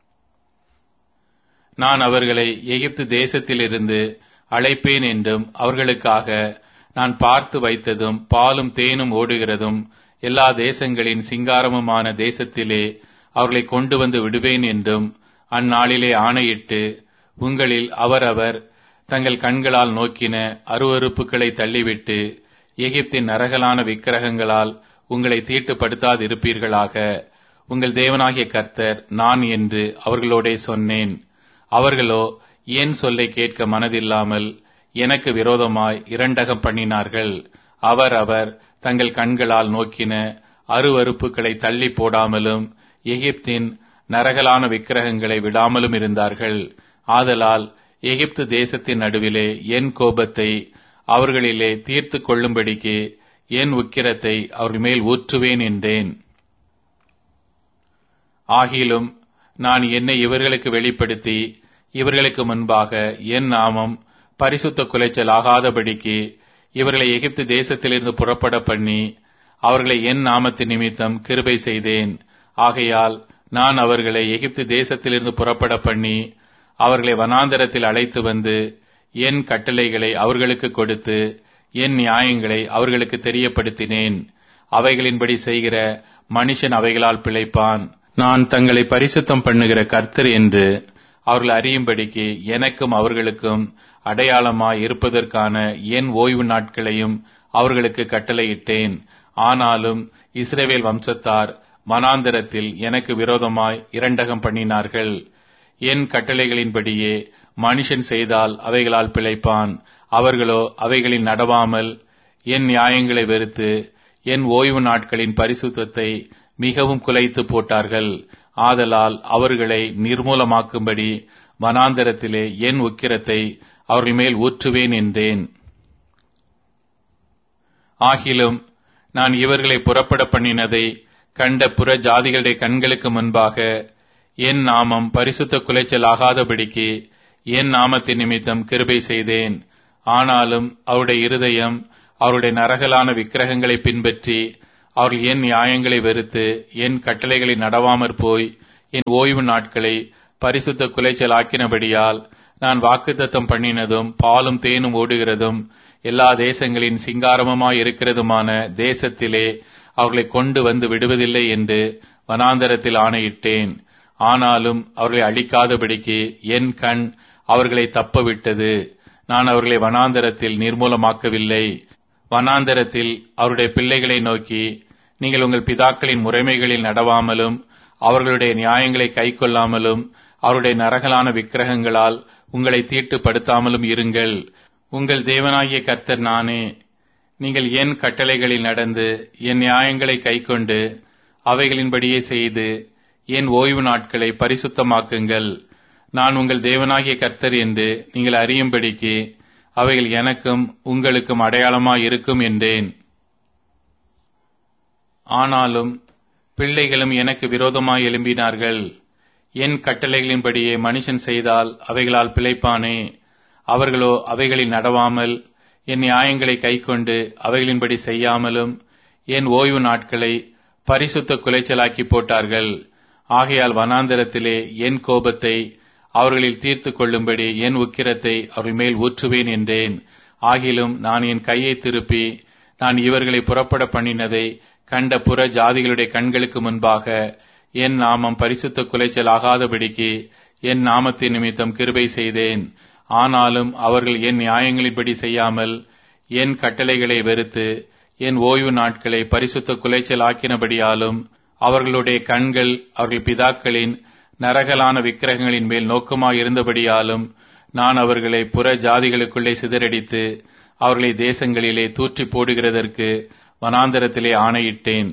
நான் அவர்களை எகிப்து தேசத்திலிருந்து அழைப்பேன் என்றும் அவர்களுக்காக நான் பார்த்து வைத்ததும் பாலும் தேனும் ஓடுகிறதும் எல்லா தேசங்களின் சிங்காரமுமான தேசத்திலே அவர்களை கொண்டு வந்து விடுவேன் என்றும் அந்நாளிலே ஆணையிட்டு உங்களில் அவரவர் தங்கள் கண்களால் நோக்கின அருவறுப்புகளை தள்ளிவிட்டு எகிப்தின் நரகலான விக்கிரகங்களால் உங்களை தீட்டுப்படுத்தாதிருப்பீர்களாக உங்கள் தேவனாகிய கர்த்தர் நான் என்று அவர்களோடே சொன்னேன் அவர்களோ என் சொல்லை கேட்க மனதில்லாமல் எனக்கு விரோதமாய் இரண்டகம் பண்ணினார்கள் அவர் அவர் தங்கள் கண்களால் நோக்கின அருவறுப்புகளை தள்ளி போடாமலும் எகிப்தின் நரகலான விக்கிரகங்களை விடாமலும் இருந்தார்கள் ஆதலால் எகிப்து தேசத்தின் நடுவிலே என் கோபத்தை அவர்களிலே தீர்த்து கொள்ளும்படிக்கு என் உக்கிரத்தை அவர்கள் மேல் ஊற்றுவேன் என்றேன் ஆகிலும் நான் என்னை இவர்களுக்கு வெளிப்படுத்தி இவர்களுக்கு முன்பாக என் நாமம் பரிசுத்த குலைச்சல் ஆகாதபடிக்கு இவர்களை எகிப்து தேசத்திலிருந்து புறப்பட பண்ணி அவர்களை என் நாமத்து நிமித்தம் கிருபை செய்தேன் ஆகையால் நான் அவர்களை எகிப்து தேசத்திலிருந்து புறப்பட பண்ணி அவர்களை வனாந்தரத்தில் அழைத்து வந்து என் கட்டளைகளை அவர்களுக்கு கொடுத்து என் நியாயங்களை அவர்களுக்கு தெரியப்படுத்தினேன் அவைகளின்படி செய்கிற மனுஷன் அவைகளால் பிழைப்பான் நான் தங்களை பரிசுத்தம் பண்ணுகிற கர்த்தர் என்று அவர்கள் அறியும்படிக்கு எனக்கும் அவர்களுக்கும் அடையாளமாய் இருப்பதற்கான என் ஓய்வு நாட்களையும் அவர்களுக்கு கட்டளையிட்டேன் ஆனாலும் இஸ்ரேவேல் வம்சத்தார் மனாந்தரத்தில் எனக்கு விரோதமாய் இரண்டகம் பண்ணினார்கள் என் கட்டளைகளின்படியே மனுஷன் செய்தால் அவைகளால் பிழைப்பான் அவர்களோ அவைகளில் நடவாமல் என் நியாயங்களை வெறுத்து என் ஓய்வு நாட்களின் பரிசுத்தத்தை மிகவும் குலைத்து போட்டார்கள் ஆதலால் அவர்களை நிர்மூலமாக்கும்படி வனாந்தரத்திலே என் உக்கிரத்தை அவர்கள் மேல் ஊற்றுவேன் என்றேன் ஆகிலும் நான் இவர்களை புறப்பட பண்ணினதை கண்ட புற ஜாதிகளுடைய கண்களுக்கு முன்பாக என் நாமம் பரிசுத்த குலைச்சல் ஆகாதபடிக்கு என் நாமத்தின் நிமித்தம் கிருபை செய்தேன் ஆனாலும் அவருடைய இருதயம் அவருடைய நரகலான விக்கிரகங்களை பின்பற்றி அவர்கள் என் நியாயங்களை வெறுத்து என் கட்டளைகளை நடவாமற் போய் என் ஓய்வு நாட்களை பரிசுத்த குலைச்சலாக்கினபடியால் நான் வாக்குத்தத்தம் பண்ணினதும் பாலும் தேனும் ஓடுகிறதும் எல்லா தேசங்களின் சிங்காரமுமாய் இருக்கிறதுமான தேசத்திலே அவர்களை கொண்டு வந்து விடுவதில்லை என்று வனாந்தரத்தில் ஆணையிட்டேன் ஆனாலும் அவர்களை அழிக்காதபடிக்கு என் கண் அவர்களை தப்பவிட்டது நான் அவர்களை வனாந்தரத்தில் நிர்மூலமாக்கவில்லை வனாந்தரத்தில் அவருடைய பிள்ளைகளை நோக்கி நீங்கள் உங்கள் பிதாக்களின் முறைமைகளில் நடவாமலும் அவர்களுடைய நியாயங்களை கைக்கொள்ளாமலும் அவருடைய நரகலான விக்கிரகங்களால் உங்களை தீட்டுப்படுத்தாமலும் இருங்கள் உங்கள் தேவனாகிய கர்த்தர் நானே நீங்கள் என் கட்டளைகளில் நடந்து என் நியாயங்களை கைக்கொண்டு அவைகளின்படியே செய்து என் ஓய்வு நாட்களை பரிசுத்தமாக்குங்கள் நான் உங்கள் தேவனாகிய கர்த்தர் என்று நீங்கள் அறியும்படிக்கு அவைகள் எனக்கும் உங்களுக்கும் அடையாளமாய் இருக்கும் என்றேன் ஆனாலும் பிள்ளைகளும் எனக்கு விரோதமாய் எழும்பினார்கள் என் கட்டளைகளின்படியே மனுஷன் செய்தால் அவைகளால் பிழைப்பானே அவர்களோ அவைகளில் நடவாமல் என் நியாயங்களை கைக்கொண்டு அவைகளின்படி செய்யாமலும் என் ஓய்வு நாட்களை பரிசுத்த குலைச்சலாக்கி போட்டார்கள் ஆகையால் வனாந்தரத்திலே என் கோபத்தை அவர்களில் தீர்த்து கொள்ளும்படி என் உக்கிரத்தை அவர்கள் மேல் ஊற்றுவேன் என்றேன் ஆகிலும் நான் என் கையை திருப்பி நான் இவர்களை புறப்பட பண்ணினதை கண்ட புற ஜாதிகளுடைய கண்களுக்கு முன்பாக என் நாமம் பரிசுத்த குலைச்சல் ஆகாதபடிக்கு என் நாமத்தின் நிமித்தம் கிருபை செய்தேன் ஆனாலும் அவர்கள் என் நியாயங்களின்படி செய்யாமல் என் கட்டளைகளை வெறுத்து என் ஓய்வு நாட்களை பரிசுத்த குலைச்சல் ஆக்கினபடியாலும் அவர்களுடைய கண்கள் அவர்கள் பிதாக்களின் நரகலான விக்கிரகங்களின் மேல் நோக்கமாயிருந்தபடியாலும் நான் அவர்களை புற ஜாதிகளுக்குள்ளே சிதறடித்து அவர்களை தேசங்களிலே தூற்றி போடுகிறதற்கு வனாந்தரத்திலே ஆணையிட்டேன்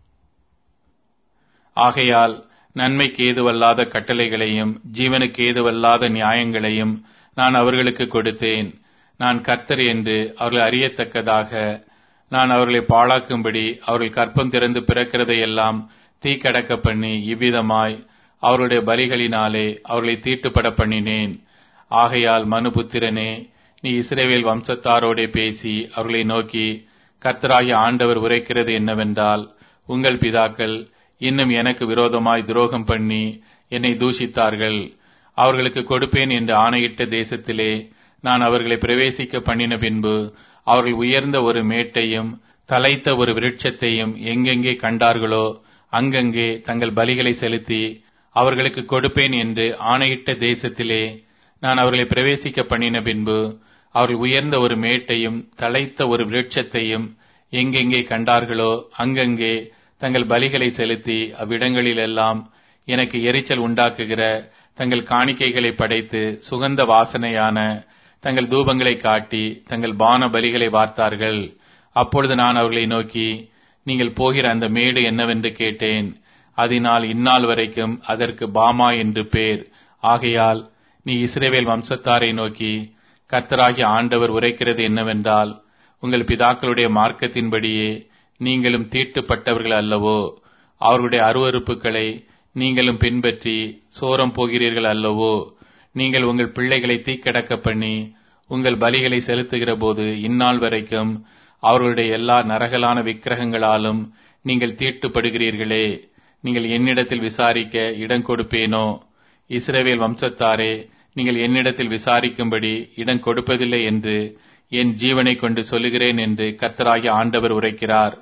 ஆகையால் நன்மைக்கு ஏதுவல்லாத கட்டளைகளையும் ஜீவனுக்கு ஏதுவல்லாத நியாயங்களையும் நான் அவர்களுக்கு கொடுத்தேன் நான் கர்த்தர் என்று அவர்கள் அறியத்தக்கதாக நான் அவர்களை பாழாக்கும்படி அவர்கள் கற்பம் திறந்து பிறக்கிறதையெல்லாம் தீக்கடக்க பண்ணி இவ்விதமாய் அவருடைய பலிகளினாலே அவர்களை தீட்டுப்பட பண்ணினேன் ஆகையால் மனுபுத்திரனே நீ இஸ்ரேவேல் வம்சத்தாரோடே பேசி அவர்களை நோக்கி கர்த்தராகிய ஆண்டவர் உரைக்கிறது என்னவென்றால் உங்கள் பிதாக்கள் இன்னும் எனக்கு விரோதமாய் துரோகம் பண்ணி என்னை தூஷித்தார்கள் அவர்களுக்கு கொடுப்பேன் என்று ஆணையிட்ட தேசத்திலே நான் அவர்களை பிரவேசிக்க பண்ணின பின்பு அவர்கள் உயர்ந்த ஒரு மேட்டையும் தலைத்த ஒரு விருட்சத்தையும் எங்கெங்கே கண்டார்களோ அங்கங்கே தங்கள் பலிகளை செலுத்தி அவர்களுக்கு கொடுப்பேன் என்று ஆணையிட்ட தேசத்திலே நான் அவர்களை பிரவேசிக்க பண்ணின பின்பு அவர்கள் உயர்ந்த ஒரு மேட்டையும் தலைத்த ஒரு விருட்சத்தையும் எங்கெங்கே கண்டார்களோ அங்கங்கே தங்கள் பலிகளை செலுத்தி அவ்விடங்களிலெல்லாம் எனக்கு எரிச்சல் உண்டாக்குகிற தங்கள் காணிக்கைகளை படைத்து சுகந்த வாசனையான தங்கள் தூபங்களை காட்டி தங்கள் பான பலிகளை வார்த்தார்கள் அப்பொழுது நான் அவர்களை நோக்கி நீங்கள் போகிற அந்த மேடு என்னவென்று கேட்டேன் அதனால் இந்நாள் வரைக்கும் அதற்கு பாமா என்று பேர் ஆகையால் நீ இஸ்ரேவேல் வம்சத்தாரை நோக்கி கர்த்தராகிய ஆண்டவர் உரைக்கிறது என்னவென்றால் உங்கள் பிதாக்களுடைய மார்க்கத்தின்படியே நீங்களும் தீட்டுப்பட்டவர்கள் அல்லவோ அவர்களுடைய அருவறுப்புகளை நீங்களும் பின்பற்றி சோரம் போகிறீர்கள் அல்லவோ நீங்கள் உங்கள் பிள்ளைகளை தீக்கடக்க பண்ணி உங்கள் பலிகளை செலுத்துகிற போது இந்நாள் வரைக்கும் அவர்களுடைய எல்லா நரகலான விக்கிரகங்களாலும் நீங்கள் தீட்டுப்படுகிறீர்களே நீங்கள் என்னிடத்தில் விசாரிக்க இடம் கொடுப்பேனோ இஸ்ரவேல் வம்சத்தாரே நீங்கள் என்னிடத்தில் விசாரிக்கும்படி இடம் கொடுப்பதில்லை என்று என் ஜீவனை கொண்டு சொல்லுகிறேன் என்று கர்த்தராகிய ஆண்டவர் உரைக்கிறார்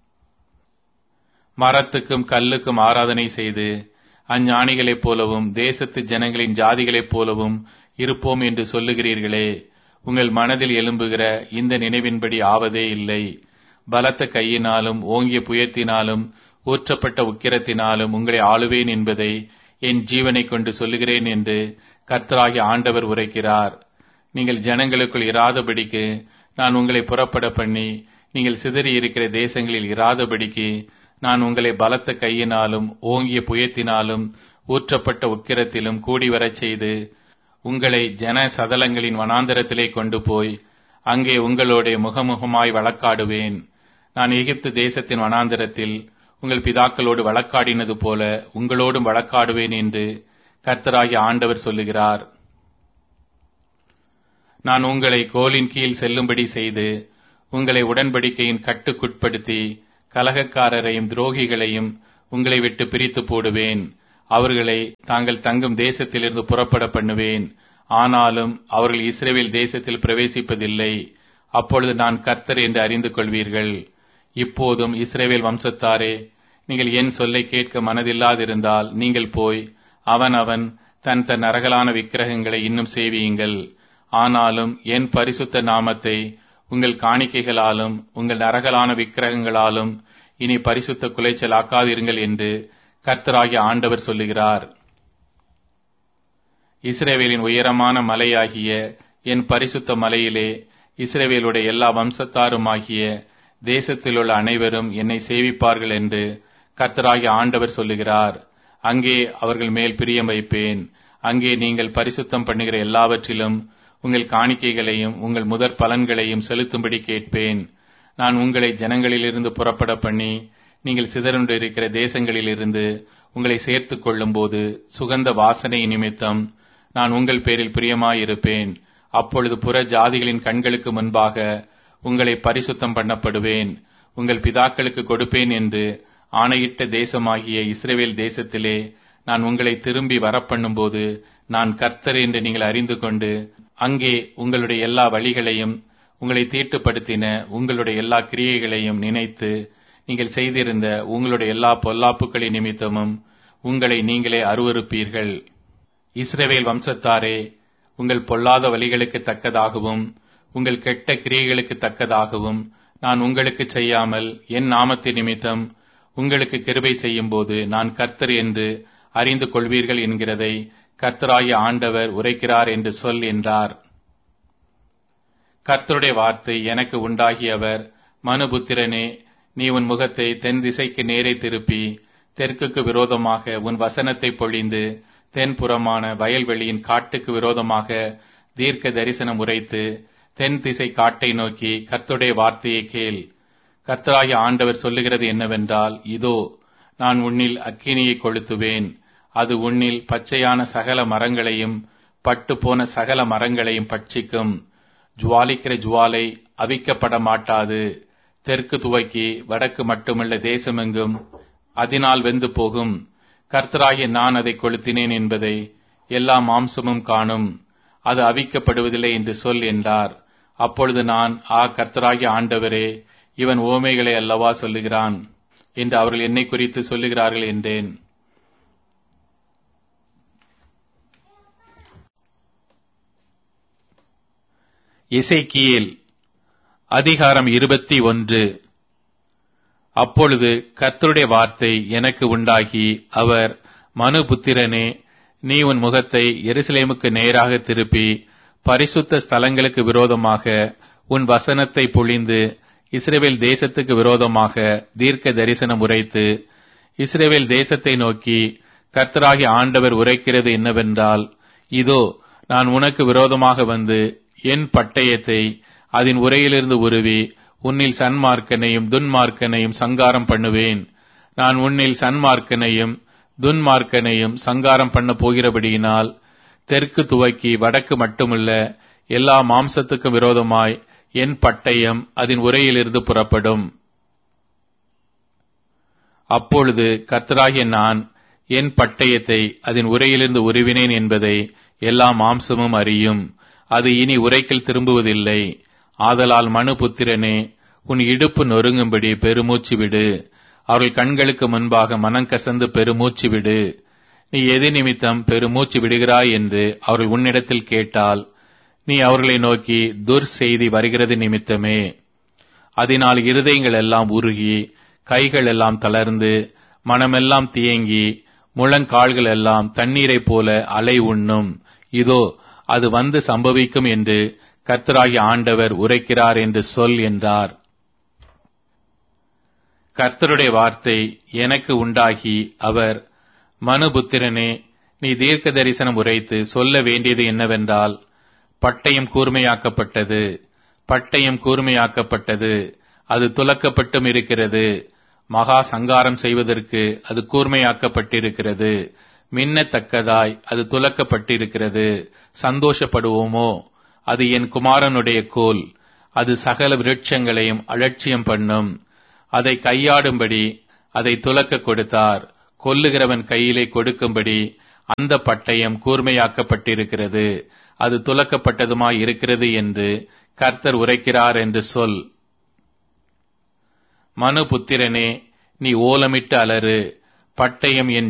மரத்துக்கும் கல்லுக்கும் ஆராதனை செய்து அஞ்ஞானிகளைப் போலவும் தேசத்து ஜனங்களின் ஜாதிகளைப் போலவும் இருப்போம் என்று சொல்லுகிறீர்களே உங்கள் மனதில் எழும்புகிற இந்த நினைவின்படி ஆவதே இல்லை பலத்த கையினாலும் ஓங்கிய புயத்தினாலும் ஊற்றப்பட்ட உக்கிரத்தினாலும் உங்களை ஆளுவேன் என்பதை என் ஜீவனை கொண்டு சொல்லுகிறேன் என்று கர்த்தராகிய ஆண்டவர் உரைக்கிறார் நீங்கள் ஜனங்களுக்குள் இராதபடிக்கு நான் உங்களை புறப்பட பண்ணி நீங்கள் சிதறி இருக்கிற தேசங்களில் இராதபடிக்கு நான் உங்களை பலத்த கையினாலும் ஓங்கிய புயத்தினாலும் ஊற்றப்பட்ட உக்கிரத்திலும் கூடி வரச் செய்து உங்களை ஜன சதலங்களின் வனாந்தரத்திலே கொண்டு போய் அங்கே உங்களோட முகமுகமாய் வழக்காடுவேன் நான் எகிப்து தேசத்தின் வனாந்தரத்தில் உங்கள் பிதாக்களோடு வழக்காடினது போல உங்களோடும் வழக்காடுவேன் என்று கர்த்தராகிய ஆண்டவர் சொல்லுகிறார் நான் உங்களை கோலின் கீழ் செல்லும்படி செய்து உங்களை உடன்படிக்கையின் கட்டுக்குட்படுத்தி கலகக்காரரையும் துரோகிகளையும் உங்களை விட்டு பிரித்து போடுவேன் அவர்களை தாங்கள் தங்கும் தேசத்திலிருந்து புறப்பட பண்ணுவேன் ஆனாலும் அவர்கள் இஸ்ரேல் தேசத்தில் பிரவேசிப்பதில்லை அப்பொழுது நான் கர்த்தர் என்று அறிந்து கொள்வீர்கள் இப்போதும் இஸ்ரேவேல் வம்சத்தாரே நீங்கள் என் சொல்லை கேட்க மனதில்லாதிருந்தால் நீங்கள் போய் அவன் அவன் தன் தன் நரகலான விக்கிரகங்களை இன்னும் சேவியுங்கள் ஆனாலும் என் பரிசுத்த நாமத்தை உங்கள் காணிக்கைகளாலும் உங்கள் நரகலான விக்கிரகங்களாலும் இனி பரிசுத்த குலைச்சல் ஆக்காதிருங்கள் என்று கர்த்தராகிய ஆண்டவர் சொல்லுகிறார் இஸ்ரேவேலின் உயரமான மலையாகிய என் பரிசுத்த மலையிலே இஸ்ரேவேலுடைய எல்லா வம்சத்தாருமாகிய தேசத்திலுள்ள அனைவரும் என்னை சேவிப்பார்கள் என்று கர்த்தராகிய ஆண்டவர் சொல்லுகிறார் அங்கே அவர்கள் மேல் பிரியம் வைப்பேன் அங்கே நீங்கள் பரிசுத்தம் பண்ணுகிற எல்லாவற்றிலும் உங்கள் காணிக்கைகளையும் உங்கள் முதற் பலன்களையும் செலுத்தும்படி கேட்பேன் நான் உங்களை ஜனங்களிலிருந்து புறப்பட பண்ணி நீங்கள் சிதறுண்டு இருக்கிற தேசங்களிலிருந்து உங்களை சேர்த்துக் கொள்ளும்போது சுகந்த வாசனை நிமித்தம் நான் உங்கள் பேரில் பிரியமாயிருப்பேன் அப்பொழுது புற ஜாதிகளின் கண்களுக்கு முன்பாக உங்களை பரிசுத்தம் பண்ணப்படுவேன் உங்கள் பிதாக்களுக்கு கொடுப்பேன் என்று ஆணையிட்ட தேசமாகிய இஸ்ரேவேல் தேசத்திலே நான் உங்களை திரும்பி வரப்பண்ணும்போது நான் கர்த்தர் என்று நீங்கள் அறிந்து கொண்டு அங்கே உங்களுடைய எல்லா வழிகளையும் உங்களை தீட்டுப்படுத்தின உங்களுடைய எல்லா கிரியைகளையும் நினைத்து நீங்கள் செய்திருந்த உங்களுடைய எல்லா பொல்லாப்புக்களின் நிமித்தமும் உங்களை நீங்களே அருவறுப்பீர்கள் இஸ்ரவேல் வம்சத்தாரே உங்கள் பொல்லாத வழிகளுக்கு தக்கதாகவும் உங்கள் கெட்ட கிரியைகளுக்கு தக்கதாகவும் நான் உங்களுக்கு செய்யாமல் என் நாமத்தின் நிமித்தம் உங்களுக்கு கிருபை செய்யும்போது நான் கர்த்தர் என்று அறிந்து கொள்வீர்கள் என்கிறதை கர்த்தராகிய ஆண்டவர் உரைக்கிறார் என்று சொல் என்றார் கர்த்தருடைய வார்த்தை எனக்கு உண்டாகியவர் மனுபுத்திரனே நீ உன் முகத்தை தென் திசைக்கு நேரே திருப்பி தெற்குக்கு விரோதமாக உன் வசனத்தை பொழிந்து தென்புறமான வயல்வெளியின் காட்டுக்கு விரோதமாக தீர்க்க தரிசனம் உரைத்து தென் திசை காட்டை நோக்கி கர்த்தருடைய வார்த்தையை கேள் கர்த்தராகிய ஆண்டவர் சொல்லுகிறது என்னவென்றால் இதோ நான் உன்னில் அக்கினியை கொளுத்துவேன் அது உன்னில் பச்சையான சகல மரங்களையும் பட்டு போன சகல மரங்களையும் பட்சிக்கும் ஜுவாலிக்கிற ஜுவாலை அவிக்கப்பட மாட்டாது தெற்கு துவக்கி வடக்கு மட்டுமல்ல தேசமெங்கும் அதனால் வெந்து போகும் கர்த்தராகிய நான் அதை கொளுத்தினேன் என்பதை எல்லா மாம்சமும் காணும் அது அவிக்கப்படுவதில்லை என்று சொல் என்றார் அப்பொழுது நான் ஆ கர்த்தராகிய ஆண்டவரே இவன் ஓமைகளை அல்லவா சொல்லுகிறான் என்று அவர்கள் என்னை குறித்து சொல்லுகிறார்கள் என்றேன் இசைக்கியேல் அதிகாரம் இருபத்தி ஒன்று அப்பொழுது கர்த்தருடைய வார்த்தை எனக்கு உண்டாகி அவர் மனுபுத்திரனே நீ உன் முகத்தை எருசலேமுக்கு நேராக திருப்பி பரிசுத்த ஸ்தலங்களுக்கு விரோதமாக உன் வசனத்தை பொழிந்து இஸ்ரேவேல் தேசத்துக்கு விரோதமாக தீர்க்க தரிசனம் உரைத்து இஸ்ரேவேல் தேசத்தை நோக்கி கர்த்தராகி ஆண்டவர் உரைக்கிறது என்னவென்றால் இதோ நான் உனக்கு விரோதமாக வந்து என் பட்டயத்தை அதன் உரையிலிருந்து உருவி உன்னில் சன்மார்க்கனையும் துன்மார்க்கனையும் சங்காரம் பண்ணுவேன் நான் உன்னில் சன்மார்க்கனையும் துன்மார்க்கனையும் சங்காரம் பண்ண போகிறபடியினால் தெற்கு துவக்கி வடக்கு மட்டுமல்ல எல்லா மாம்சத்துக்கும் விரோதமாய் என் பட்டயம் அதன் உரையிலிருந்து புறப்படும் அப்பொழுது கர்த்தராகிய நான் என் பட்டயத்தை அதன் உரையிலிருந்து உருவினேன் என்பதை எல்லா மாம்சமும் அறியும் அது இனி உரைக்கில் திரும்புவதில்லை ஆதலால் மனு புத்திரனே உன் இடுப்பு நொறுங்கும்படி பெருமூச்சு விடு அவர்கள் கண்களுக்கு முன்பாக மனம் கசந்து பெருமூச்சு விடு நீ எது நிமித்தம் பெருமூச்சு விடுகிறாய் என்று அவர்கள் உன்னிடத்தில் கேட்டால் நீ அவர்களை நோக்கி துர் செய்தி வருகிறது நிமித்தமே அதனால் இருதயங்கள் எல்லாம் உருகி கைகள் எல்லாம் தளர்ந்து மனமெல்லாம் தியங்கி முழங்கால்கள் எல்லாம் தண்ணீரைப் போல அலை உண்ணும் இதோ அது வந்து சம்பவிக்கும் என்று கர்த்தராகிய ஆண்டவர் உரைக்கிறார் என்று சொல் என்றார் கர்த்தருடைய வார்த்தை எனக்கு உண்டாகி அவர் மனுபுத்திரனே நீ தீர்க்க தரிசனம் உரைத்து சொல்ல வேண்டியது என்னவென்றால் பட்டயம் கூர்மையாக்கப்பட்டது பட்டயம் கூர்மையாக்கப்பட்டது அது துலக்கப்பட்டும் இருக்கிறது மகா சங்காரம் செய்வதற்கு அது கூர்மையாக்கப்பட்டிருக்கிறது மின்னத்தக்கதாய் அது துலக்கப்பட்டிருக்கிறது சந்தோஷப்படுவோமோ அது என் குமாரனுடைய கோல் அது சகல விருட்சங்களையும் அலட்சியம் பண்ணும் அதை கையாடும்படி அதை துலக்க கொடுத்தார் கொல்லுகிறவன் கையிலே கொடுக்கும்படி அந்த பட்டயம் கூர்மையாக்கப்பட்டிருக்கிறது அது துலக்கப்பட்டதுமாய் இருக்கிறது என்று கர்த்தர் உரைக்கிறார் என்று சொல் மனுபுத்திரனே நீ ஓலமிட்டு அலறு பட்டயம் என்